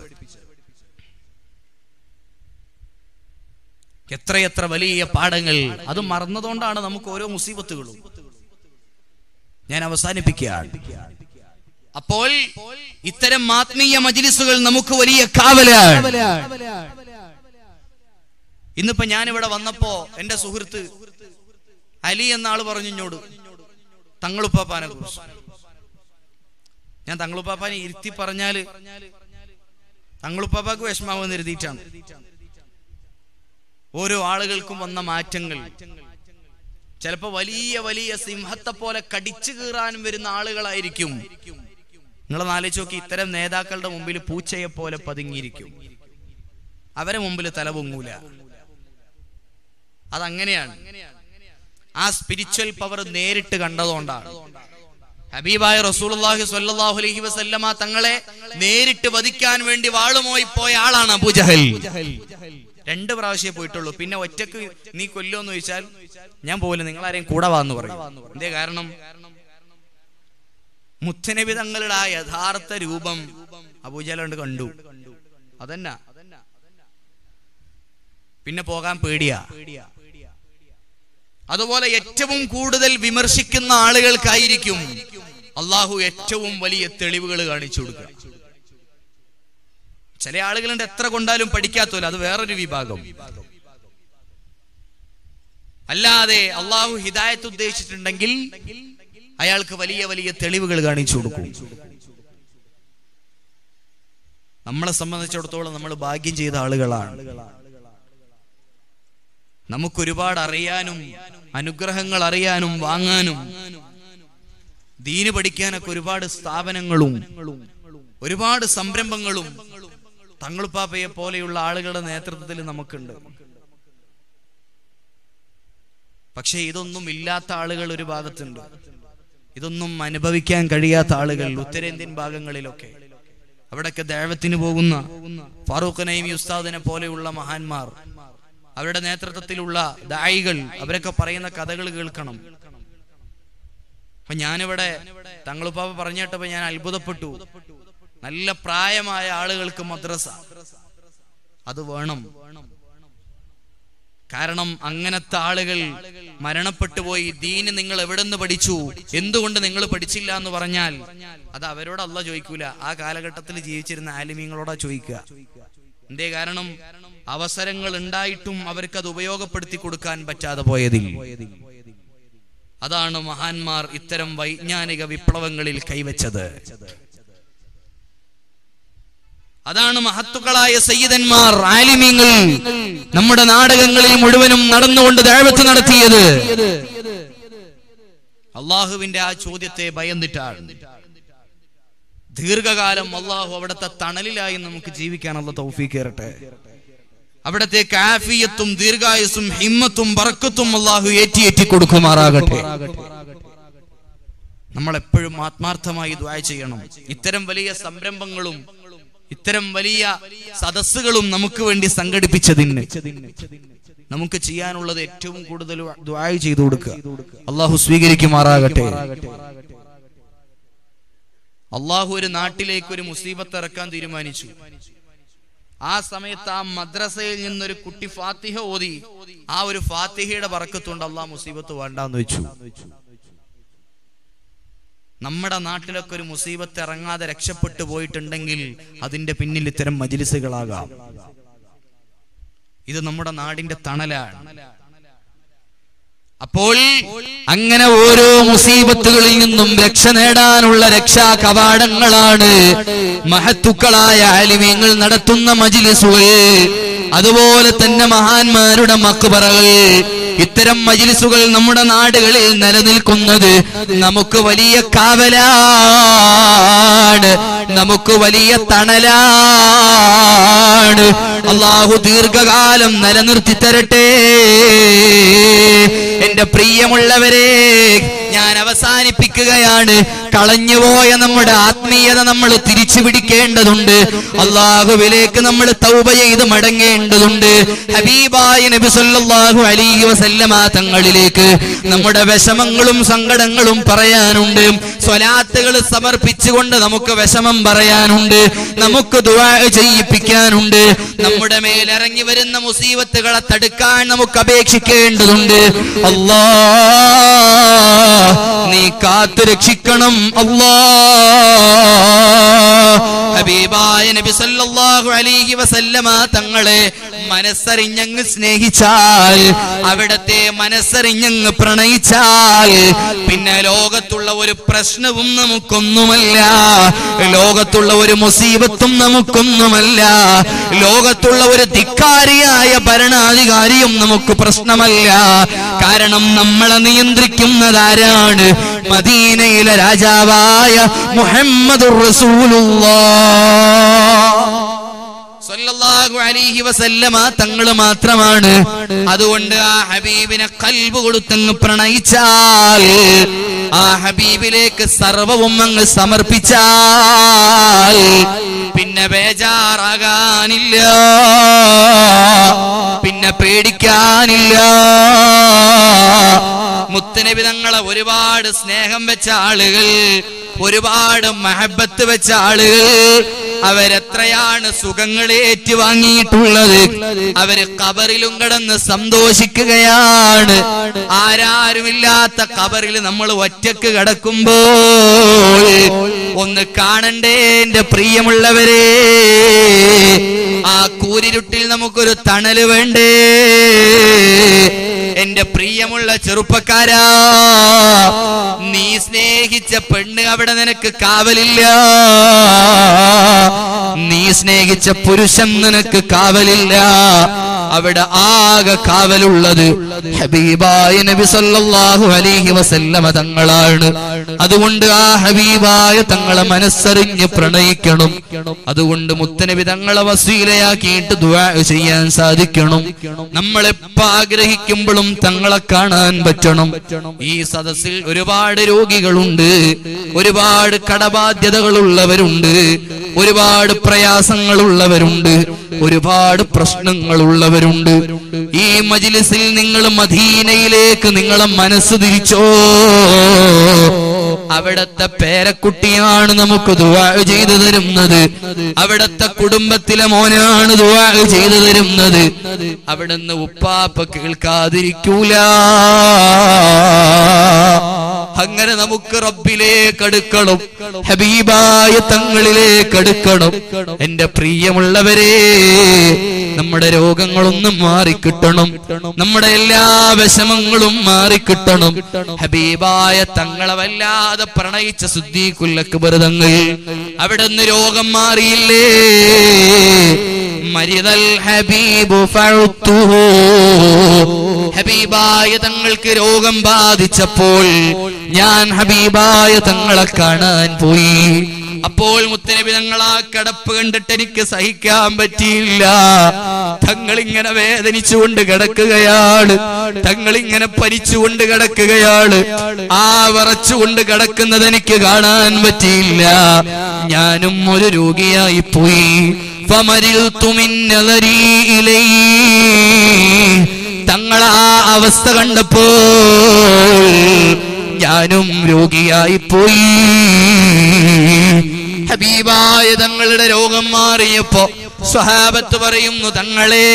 എത്രയെത്ര വലിയ പാഠങ്ങൾ അത് മറന്നതുകൊണ്ടാണ് നമുക്ക് ഓരോ മുസീബത്തുകളും ഞാൻ അവസാനിപ്പിക്കുകയാണ് അപ്പോൾ ഇത്തരം ആത്മീയ മജിലിസുകൾ നമുക്ക് വലിയ കാവലാണ് ഇന്നിപ്പോ ഞാൻ ഇവിടെ വന്നപ്പോ എന്റെ സുഹൃത്ത് അലി എന്ന ആള് പറഞ്ഞു എന്നോട് തങ്ങളുപ്പാപ്പാനെ കുറിച്ച് ഞാൻ തങ്ങളുപ്പാപ്പാനെ ഇരുത്തി പറഞ്ഞാല് തങ്ങളുപ്പാപ്പാക്ക് വിഷമാവെന്ന് എഴുതിയിട്ടാണ് ഓരോ ആളുകൾക്കും വന്ന മാറ്റങ്ങൾ ചിലപ്പോ വലിയ വലിയ സിംഹത്തെ പോലെ കടിച്ചു കീറാനും വരുന്ന ആളുകളായിരിക്കും നിങ്ങളൊന്ന് ആലോചിച്ച് നോക്കി ഇത്തരം നേതാക്കളുടെ മുമ്പിൽ പൂച്ചയെ പോലെ പതുങ്ങിയിരിക്കും അവരെ മുമ്പിൽ തല പൊങ്ങൂല അതങ്ങനെയാണ് ആ സ്പിരിച്വൽ പവർ നേരിട്ട് കണ്ടതുകൊണ്ടാണ് ഹബീബായ റസൂലുള്ളാഹി സ്വല്ലല്ലാഹു അലൈഹി വസല്ലമ തങ്ങളെ നേരിട്ട് വധിക്കാൻ വേണ്ടി വാളുമായി പോയ ആളാണ് അബൂജഹൽ രണ്ട് പ്രാവശ്യമേ പോയിട്ടുള്ളൂ പിന്നെ ഒറ്റക്ക് നീ കൊല്ലുമെന്ന് ചോദിച്ചാൽ ഞാൻ പോകില്ല നിങ്ങൾ ആരെയും കൂടെ വാന്ന് പറയും എന്തേ കാരണം മുത്തനബി തങ്ങളുടെ ആ യഥാർത്ഥ രൂപം അബൂജഹൽ കൊണ്ട് കണ്ടു അതന്നെ പിന്നെ പോകാൻ പേടിയാ അതുപോലെ ഏറ്റവും കൂടുതൽ വിമർശിക്കുന്ന ആളുകൾക്കായിരിക്കും അള്ളാഹു ഏറ്റവും വലിയ തെളിവുകൾ കാണിച്ചു കൊടുക്കുക ചില ആളുകളുണ്ട് എത്ര കൊണ്ടാലും പഠിക്കാത്തല്ലോ അത് വേറൊരു വിഭാഗം അല്ലാതെ അള്ളാഹു ഹിദായത്ത് ഉദ്ദേശിച്ചിട്ടുണ്ടെങ്കിൽ അയാൾക്ക് വലിയ വലിയ തെളിവുകൾ കാണിച്ചു കൊടുക്കും നമ്മളെ സംബന്ധിച്ചിടത്തോളം നമ്മൾ ഭാഗ്യം ചെയ്ത ആളുകളാണ് നമുക്കൊരുപാട് അറിയാനും അനുഗ്രഹങ്ങൾ അറിയാനും വാങ്ങാനും ദീന് പഠിക്കാനൊക്കെ ഒരുപാട് സ്ഥാപനങ്ങളും ഒരുപാട് സംരംഭങ്ങളും തങ്ങളുപ്പാപ്പയെ പോലെയുള്ള ആളുകളുടെ നേതൃത്വത്തിൽ നമുക്കുണ്ട് പക്ഷെ ഇതൊന്നും ഇല്ലാത്ത ആളുകൾ ഒരു ഭാഗത്തുണ്ട് ഇതൊന്നും അനുഭവിക്കാൻ കഴിയാത്ത ആളുകൾ ഉത്തരേന്ത്യൻ ഭാഗങ്ങളിലൊക്കെ അവിടൊക്കെ ദേവത്തിന് പോകുന്ന ഫാറൂഖ് നൈമി ഉസ്താദിനെ പോലെയുള്ള മഹാന്മാർ അവരുടെ നേതൃത്വത്തിലുള്ള ദായികൾ അവരൊക്കെ പറയുന്ന കഥകൾ കേൾക്കണം അപ്പൊ ഞാനിവിടെ തങ്ങളുപ്പാപ്പ പറഞ്ഞിട്ടപ്പോ ഞാൻ അത്ഭുതപ്പെട്ടു നല്ല പ്രായമായ ആളുകൾക്ക് മദ്രസ അത് വേണം കാരണം അങ്ങനത്തെ ആളുകൾ മരണപ്പെട്ടു പോയി ദീന് നിങ്ങൾ എവിടെ നിന്ന് പഠിച്ചു എന്തുകൊണ്ട് നിങ്ങൾ പഠിച്ചില്ല എന്ന് പറഞ്ഞാൽ അത് അവരോട് അല്ല ചോദിക്കൂല ആ കാലഘട്ടത്തിൽ ജീവിച്ചിരുന്ന ആലിമീങ്ങളോടാ ചോദിക്കുക എന്തേ കാരണം അവസരങ്ങൾ ഉണ്ടായിട്ടും അവർക്ക് അത് ഉപയോഗപ്പെടുത്തി കൊടുക്കാൻ പറ്റാതെ പോയതിൽ അതാണ് മഹാന്മാർ ഇത്തരം വൈജ്ഞാനിക വിപ്ലവങ്ങളിൽ കൈവച്ചത് അതാണ് മഹത്തുക്കളായ സയ്യിദന്മാർ ആലിമീങ്ങൾ നമ്മുടെ നാടകങ്ങളിൽ മുഴുവനും നടന്നുകൊണ്ട് ദൈവത്ത് നടത്തിയത് അള്ളാഹുവിന്റെ ആ ചോദ്യത്തെ ഭയന്നിട്ടാണ് ദീർഘകാലം അള്ളാഹു അവിടുത്തെ തണലിലായി നമുക്ക് ജീവിക്കാനുള്ള തൗഫീഖ് കയറട്ടെ അവിടത്തെ കാഫിയത്തും ദീർഘായുസും ഹിമ്മത്തും ബറക്കത്തും അള്ളാഹു ഏറ്റിയേറ്റി കൊടുക്കുമാറാകട്ടെ നമ്മൾ എപ്പോഴും ആത്മാർത്ഥമായി ദ്വായ ചെയ്യണം ഇത്തരം വലിയ സംരംഭങ്ങളും ഇത്തരം വലിയ സദസ്സുകളും നമുക്ക് വേണ്ടി സംഘടിപ്പിച്ചതിന് നമുക്ക് ചെയ്യാനുള്ളത് ഏറ്റവും കൂടുതൽ ദ്വായ ചെയ്തു കൊടുക്കുക അള്ളാഹു സ്വീകരിക്കുമാറാകട്ടെ അള്ളാഹു ഒരു നാട്ടിലേക്ക് ഒരു മുസീബത്ത് ഇറക്കാൻ തീരുമാനിച്ചു ആ സമയത്ത് ആ മദ്രസയിൽ നിന്നൊരു കുട്ടി ഫാത്തിഹ ഓതി ആ ഒരു ഫാത്തിഹയുടെ പറക്കത്തുകൊണ്ട് അള്ളാഹ് മുസീബത്ത് വേണ്ടാന്ന് വെച്ചു നമ്മുടെ നാട്ടിലൊക്കെ ഒരു മുസീബത്ത് ഇറങ്ങാതെ രക്ഷപ്പെട്ടു പോയിട്ടുണ്ടെങ്കിൽ അതിന്റെ പിന്നിൽ ഇത്തരം മജിലിസുകളാകാം ഇത് നമ്മുടെ നാടിന്റെ തണലാണ് അപ്പോൾ അങ്ങനെ ഓരോ മുസീബത്തുകളിൽ നിന്നും രക്ഷ നേടാനുള്ള രക്ഷാ കവാടങ്ങളാണ് മഹത്തുക്കളായ ആലിമ്യങ്ങൾ നടത്തുന്ന മജിലിസുകൾ അതുപോലെ തന്നെ മഹാന്മാരുടെ മക്ബറകൾ ഇത്തരം മജിലിസുകൾ നമ്മുടെ നാടുകളിൽ നിലനിൽക്കുന്നത് നമുക്ക് വലിയ കാവലാണ് നമുക്ക് വലിയ തണലാണ് അള്ളാഹു ദീർഘകാലം നിലനിർത്തി തരട്ടെ എന്റെ പ്രിയമുള്ളവരെ ഞാൻ അവസാനിപ്പിക്കുകയാണ് കളഞ്ഞുപോയ നമ്മുടെ ആത്മീയത നമ്മൾ തിരിച്ചു പിടിക്കേണ്ടതുണ്ട് അള്ളാഹുവിലേക്ക് നമ്മൾ തൗബ ചെയ്ത് മടങ്ങേണ്ടതുണ്ട് ഹബീബായ നബി സല്ലല്ലാഹു അലൈഹി വസല്ലമ തങ്ങളിലേക്ക് നമ്മുടെ വിഷമങ്ങളും സങ്കടങ്ങളും പറയാനുണ്ട് സ്വലാത്തുകൾ സമർപ്പിച്ചുകൊണ്ട് നമുക്ക് വിഷമം പറയാനുണ്ട് നമുക്ക് ദുആ ചെയ്യിപ്പിക്കാനുണ്ട് നമ്മുടെ മേൽ ഇറങ്ങി വരുന്ന മുസീബത്തുകളെ തടുക്കാൻ നമുക്ക് അപേക്ഷിക്കേണ്ടതുണ്ട് അല്ലാ നീ കാത്തു രക്ഷിക്കണം അല്ലാ ഹബീബായ നബി സല്ലല്ലാഹു അലൈഹി വസല്ലമ തങ്ങളെ മനസ്സറിഞ്ഞങ്ങ് സ്നേഹിച്ചാൽ അവിടത്തെ മനസ്സറിഞ്ഞങ്ങ് പ്രണയിച്ചാൽ പിന്നെ ലോകത്തുള്ള ഒരു പ്രശ്നവും നമുക്കൊന്നുമല്ല ലോകത്തുള്ള ഒരു മുസീബത്തും നമുക്കൊന്നുമല്ല ലോകത്തുള്ള ഒരു ധിക്കാരിയായ ഭരണാധികാരിയും നമുക്ക് പ്രശ്നമല്ല കാരണം നമ്മളെ നിയന്ത്രിക്കുന്നതാരാണ് മദീനയിലെ രാജാവായ മുഹമ്മദ് സല്ലല്ലാഹു അലൈഹി വസല്ലമ തങ്ങൾ മാത്രമാണ് അതുകൊണ്ട് ആ ഹബീബിനെ കൽബ് കൊടുത്തങ്ങ് പ്രണയിച്ചാൽ ആ ഹബീബിലേക്ക് സർവവും അങ്ങ് സമർപ്പിച്ചാൽ പിന്നെ ബേജാറാകാനില്ല പിന്നെ പേടിക്കാനില്ല മുത്തനബി തങ്ങളെ ഒരുപാട് സ്നേഹം വെച്ച ആളുകൾ ഒരുപാട് മഹബത്ത് വെച്ച ആളുകൾ അവരെത്രയാണ് സുഖങ്ങൾ ഏറ്റുവാങ്ങിയിട്ടുള്ളത് അവര് കബറിലും കിടന്ന് സന്തോഷിക്കുകയാണ് ആരാരുമില്ലാത്ത കബറിൽ നമ്മൾ ഒറ്റക്ക് കിടക്കുമ്പോൾ ഒന്ന് കാണണ്ടേ എന്റെ പ്രിയമുള്ളവരെ ആ കൂരിരുട്ടിൽ നമുക്കൊരു തണല് വേണ്ടേ എന്റെ പ്രിയമുള്ള ചെറുപ്പക്കാരാ നീ സ്നേഹിച്ച പെണ്ണ് അവിടെ നിനക്ക് കാവലില്ല നീ സ്നേഹിച്ച പുരുഷൻ നിനക്ക് കാവലില്ല അവിടെ ആകെ കാവലുള്ളത് ഹബീബായ നബി സല്ലല്ലാഹു അലൈഹി വസല്ലമ തങ്ങളാണ് അതുകൊണ്ട് ആ ഹബീബായ തങ്ങളെ മനസ്സറിഞ്ഞ് പ്രണയിക്കണം അതുകൊണ്ട് മുത്തനബി തങ്ങളെ വസീലയാക്കിയിട്ട് ദുആ ചെയ്യാൻ സാധിക്കണം നമ്മളെപ്പ ആഗ്രഹിക്കുമ്പോഴും തങ്ങളെ കാണാൻ പറ്റണം ഈ സദസ്സിൽ ഒരുപാട് രോഗികളുണ്ട് ഒരുപാട് കടബാധ്യതകളുള്ളവരുണ്ട് ഒരുപാട് പ്രയാസങ്ങളുള്ളവരുണ്ട് ഒരുപാട് പ്രശ്നങ്ങളുള്ളവരുണ്ട് ഈ മജിലിസിൽ നിങ്ങൾ മദീനയിലേക്ക് നിങ്ങളെ മനസ്സ് തിരിച്ചോ അവിടത്തെ പേരക്കുട്ടിയാണ് നമുക്ക് ദുവാ ചെയ്തു തരുന്നത് അവിടത്തെ കുടുംബത്തിലെ മോനാണ് ദുവാ ചെയ്തു തരുന്നത് അവിടുന്ന് ഉപ്പാപ്പ കേൾക്കാതിരിക്കൂല അങ്ങനെ നമുക്ക് റബ്ബിലേക്ക് അടുക്കണം ഹബീബായ തങ്ങളിലേക്ക് അടുക്കണം എന്റെ പ്രിയമുള്ളവരെ നമ്മുടെ രോഗങ്ങളൊന്നും മാറിക്കിട്ടണം നമ്മുടെ എല്ലാ വിഷമങ്ങളും മാറിക്കിട്ടണം ഹബീബായ തങ്ങളെ വല്ലാതെ പ്രണയിച്ച സുദ്ദീഖുല്ലക്ബർ തങ്ങൾ അവിടെ നിന്ന് രോഗം മാറിയില്ലേ മരിതൽ ഹബീബു ഫഅത്തുഹു ഹബീബായ തങ്ങൾക്ക് രോഗം ബാധിച്ചപ്പോൾ ഞാൻ ഹബീബായ തങ്ങളെ കാണാൻ പോയി അപ്പോൾ മുത്തനബി തങ്ങൾ ആ കിടപ്പ് കണ്ടിട്ട് എനിക്ക് സഹിക്കാൻ പറ്റിയില്ല തങ്ങൾ ഇങ്ങനെ വേദനിച്ചുകൊണ്ട് കിടക്കുകയാണ് തങ്ങൾ ഇങ്ങനെ പരിച്ചുകൊണ്ട് കിടക്കുകയാണ് ആ വിറച്ചുകൊണ്ട് കിടക്കുന്നത് എനിക്ക് കാണാൻ പറ്റിയില്ല ഞാനും ഒരു രോഗിയായി പോയി فمرضت من نظري إليه തങ്ങൾ ആ അവസ്ഥ കണ്ടപ്പോൾ ഞാനും രോഗിയായി പോയി ഹബീബായ തങ്ങളുടെ രോഗം മാറിയപ്പോ സ്വഹാബത്ത് പറയുന്നു തങ്ങളെ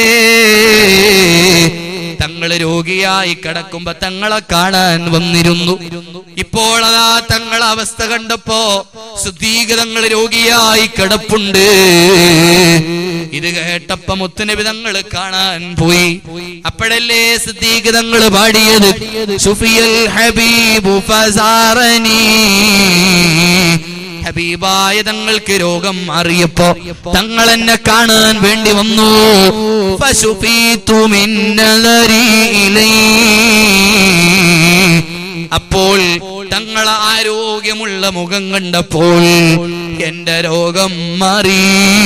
തങ്ങള് രോഗിയായി കിടക്കുമ്പോ തങ്ങളെ കാണാൻ വന്നിരുന്നു ഇപ്പോൾ അതാ തങ്ങളെ അവസ്ഥ കണ്ടപ്പോ ശുദ്ധീകരങ്ങൾ രോഗിയായി കിടപ്പുണ്ട് ഇത് കേട്ടപ്പ മുത്തുനബി തങ്ങൾ കാണാൻ പോയി അപ്പോഴല്ലേ സിദ്ധീകതങ്ങൾ പാടിയത് സുഫിയൽ ഹബീബു ഫസാറനി ഹബീബായ തങ്ങൾക്ക് രോഗം അറിയപ്പോ തങ്ങൾ എന്നെ കാണാൻ വേണ്ടി വന്നു ഫശുഫീതു മിൻ നദരി ഇലൈ അപ്പോൾ തങ്ങളെ ആരോഗ്യമുള്ള മുഖം കണ്ടപ്പോൾ എന്റെ രോഗം മാറി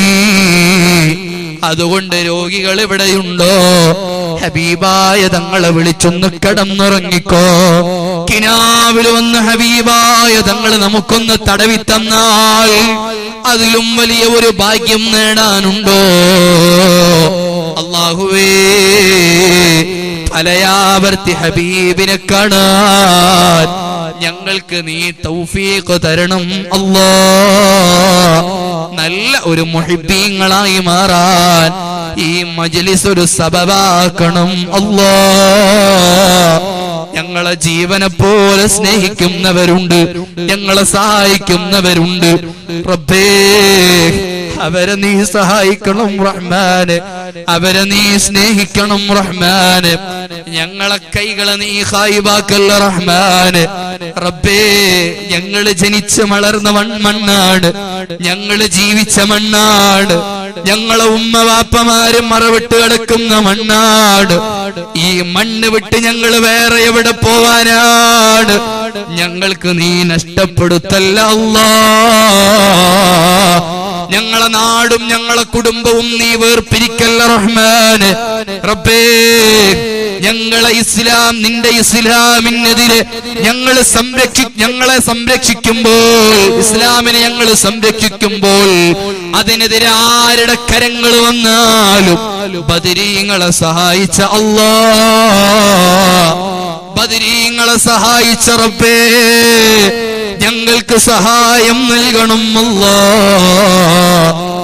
അതുകൊണ്ട് രോഗികൾ ഇവിടെയുണ്ടോ ഹബീബായ തങ്ങളെ വിളിച്ചൊന്ന് കിടന്നുറങ്ങിക്കോ കിനാവിൽ വന്ന് ഹബീബായ തങ്ങൾ നമുക്കൊന്ന് തടവി തന്നാൽ അതിലും വലിയ ഒരു ഭാഗ്യം നേടാനുണ്ടോ അള്ളാഹുവേ പലയാവർത്തി ഹബീബിനെ കാണാൻ ഞങ്ങൾക്ക് നീ തൗഫീഖ് തരണം അല്ലാ നല്ല ഒരു മുഹിബീങ്ങളായി മാറാൻ ഈ മജ്ലിസ് ഒരു സബബാക്കണം അല്ലാ ഞങ്ങളെ ജീവനെ പോലെ സ്നേഹിക്കുന്നവരുണ്ട് ഞങ്ങളെ സഹായിക്കുന്നവരുണ്ട് റബ്ബേ അവരെ നീ സഹായിക്കണം റഹ്മാന് അവരെ നീ സ്നേഹിക്കണം റഹ്മാന് ഞങ്ങളെ കൈകളെ നീ ഹായിബാക്കല്ല റഹ്മാന് റബ്ബേ ഞങ്ങള് ജനിച്ച് വളർന്ന മൺ- മണ്ണാണ് ഞങ്ങള് ജീവിച്ച മണ്ണാണ് ഞങ്ങളെ ഉമ്മ വാപ്പമാര് മറവിട്ട് കിടക്കുന്ന മണ്ണാണ് ഈ മണ്ണ് വിട്ട് ഞങ്ങൾ വേറെ എവിടെ പോവാനാണ് ഞങ്ങൾക്ക് നീ നഷ്ടപ്പെടുത്തല്ല അല്ലാ ഞങ്ങളെ നാടും ഞങ്ങളെ കുടുംബവും നീ വേർപിരിക്കല്ല റഹ്മാന് റബ്ബേ ഞങ്ങളെ ഇസ്ലാം നിന്റെ ഇസ്ലാമിനെതിരെ ഞങ്ങൾ സംരക്ഷി ഞങ്ങളെ സംരക്ഷിക്കുമ്പോൾ ഇസ്ലാമിനെ ഞങ്ങൾ സംരക്ഷിക്കുമ്പോൾ അതിനെതിരെ ആരുടെ കരങ്ങൾ വന്നാലും ബദരീങ്ങളെ സഹായിച്ച അല്ലാ ബദരീങ്ങളെ സഹായിച്ച റബ്ബേ ഞങ്ങൾക്ക് സഹായം നൽകണം അല്ലാ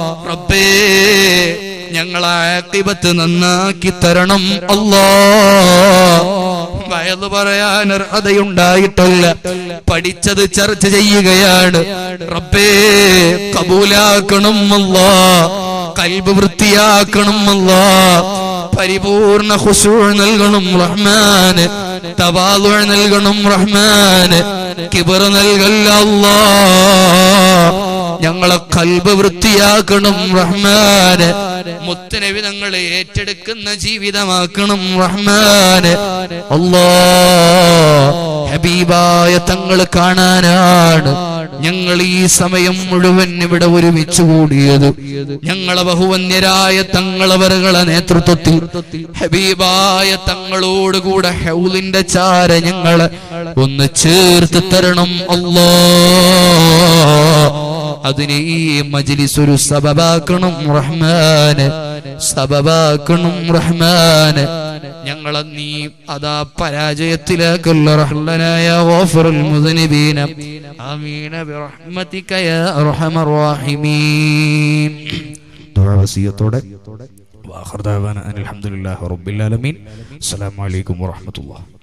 ആക്കിബത്ത് നന്നാക്കി തരണം അല്ലാ വയത് പറയാൻ അർഹതയുണ്ടായിട്ടില്ല പഠിച്ചത് ചർച്ച ചെയ്യുകയാണ് റബ്ബേ കബൂലാക്കണം അല്ലാ കൽബ് വൃത്തിയാക്കണം അല്ലാ പരിപൂർണ ഖുശൂ നൽകണം റഹ്മാന് തവാദു നൽകണം റഹ്മാന് കിബർ നൽകല്ല അല്ലാ ഞങ്ങളെ കൽബ് വൃത്തിയാക്കണം റഹ്മാന് മുത്തനബി ഞങ്ങളെ ഏറ്റെടുക്കുന്ന ജീവിതമാക്കണം റഹ്മാന് അല്ലാ ഹബീബായ തങ്ങൾ കാണാനാണ് ഞങ്ങൾ ഈ സമയം മുഴുവൻ ഇവിടെ ഒരുമിച്ച് കൂടിയത് ഞങ്ങളെ ബഹുവന്യരായ തങ്ങളവറുകളെ നേതൃത്വത്തിൽ ഹബീബായ തങ്ങളോടുകൂടെ ഹൗലിന്റെ ചാര ഞങ്ങളെ ഒന്ന് ചേർത്ത് തരണം അല്ലാ അതിനെ ഈ മജ്ലിസ് ഒരു സബബാക്കണം റഹ്മാന് സബബാക്കണം റഹ്മാന് ഞങ്ങളെ നീ അതാ പരാജയത്തിലേക്കുള്ള റഹ്ലനായ ഗോഫറുൽ മുദ്നിബീന ആമീന ബിറഹ്മതിക യാ അർഹമർ റഹീമീൻ ദുആ വസിയത്തോടെ വാഖിർ ദഅവാന അനിൽ ഹംദുലില്ലാഹി റബ്ബിൽ ആലമീൻ അസ്സലാമു അലൈക്കും വറഹ്മത്തുള്ളാഹി